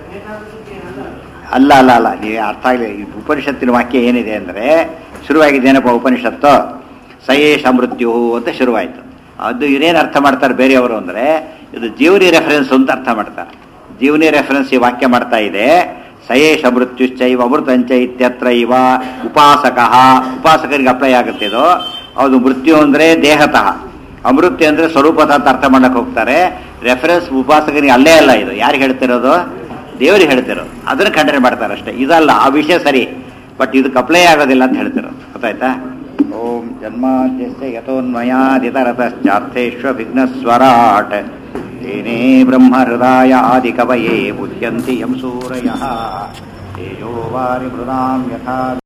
ಅಲ್ಲ ಅಲ್ಲ ಅಲ್ಲ ನೀವು ಅರ್ಥ ಆಗಲಿ ಈ ಉಪನಿಷತ್ತಿನ ವಾಕ್ಯ ಏನಿದೆ ಅಂದರೆ ಶುರುವಾಗಿದ್ದೇನಪ್ಪ ಉಪನಿಷತ್ತು ಸಯೇಶ ಮೃತ್ಯು ಅಂತ ಶುರುವಾಯಿತು ಅದು ಇನ್ನೇನು ಅರ್ಥ ಮಾಡ್ತಾರೆ ಬೇರೆಯವರು ಅಂದರೆ ಇದು ಜೀವನಿ ರೆಫರೆನ್ಸ್ ಅಂತ ಅರ್ಥ ಮಾಡ್ತಾರೆ ಜೀವನಿ ರೆಫರೆನ್ಸ್ ಈ ವಾಕ್ಯ ಮಾಡ್ತಾ ಇದೆ ಸಯೇಶ ಮೃತ್ಯುಶ್ಚೈವ ಅಮೃತಂಚ ಇತ್ಯತ್ರ ಇವ ಉಪಾಸಕ ಉಪಾಸಕರಿಗೆ ಅಪ್ಲೈ ಆಗುತ್ತೆ ಇದು ಅದು ಮೃತ್ಯು ಅಂದರೆ ದೇಹತಃ ಅಮೃತ್ಯು ಅಂದರೆ ಸ್ವರೂಪತಃ ಅಂತ ಅರ್ಥ ಮಾಡಕ್ಕೆ ಹೋಗ್ತಾರೆ ರೆಫರೆನ್ಸ್ ಉಪಾಸಕರಿಗೆ ಅಲ್ಲೇ ಅಲ್ಲ ಇದು ಯಾರಿಗೆ ಹೇಳ್ತಿರೋದು ದೇವರಿಗೆ ಹೇಳ್ತಿರೋದು ಅದನ್ನ ಖಂಡನೆ ಮಾಡ್ತಾರೆ ಅಷ್ಟೇ ಇದಲ್ಲ ಆ ವಿಷಯ ಸರಿ ಬಟ್ ಇದಕ್ಕೆ ಅಪ್ಲೈ ಆಗೋದಿಲ್ಲ ಅಂತ ಹೇಳ್ತಿರೋದು ಗೊತ್ತಾಯ್ತಾ ಓಂ ಜನ್ಮಾದ್ಯಸ್ಯ ಯಥೋನ್ಮಯಾದಿತರತಶ್ಚಾರ್ಥೇಶ್ವ ವಿಘ್ನಸ್ವರಾಟ್ ತೇನೇ ಬ್ರಹ್ಮ ಹೃದಯ ಆದಿ ಕವಯೇ ಮುಹ್ಯಂತಿ ಯಂ ಸೂರಯಃ ತೇಜೋ ವಾರಿ ಮೃದಾಂ ಯಥಾ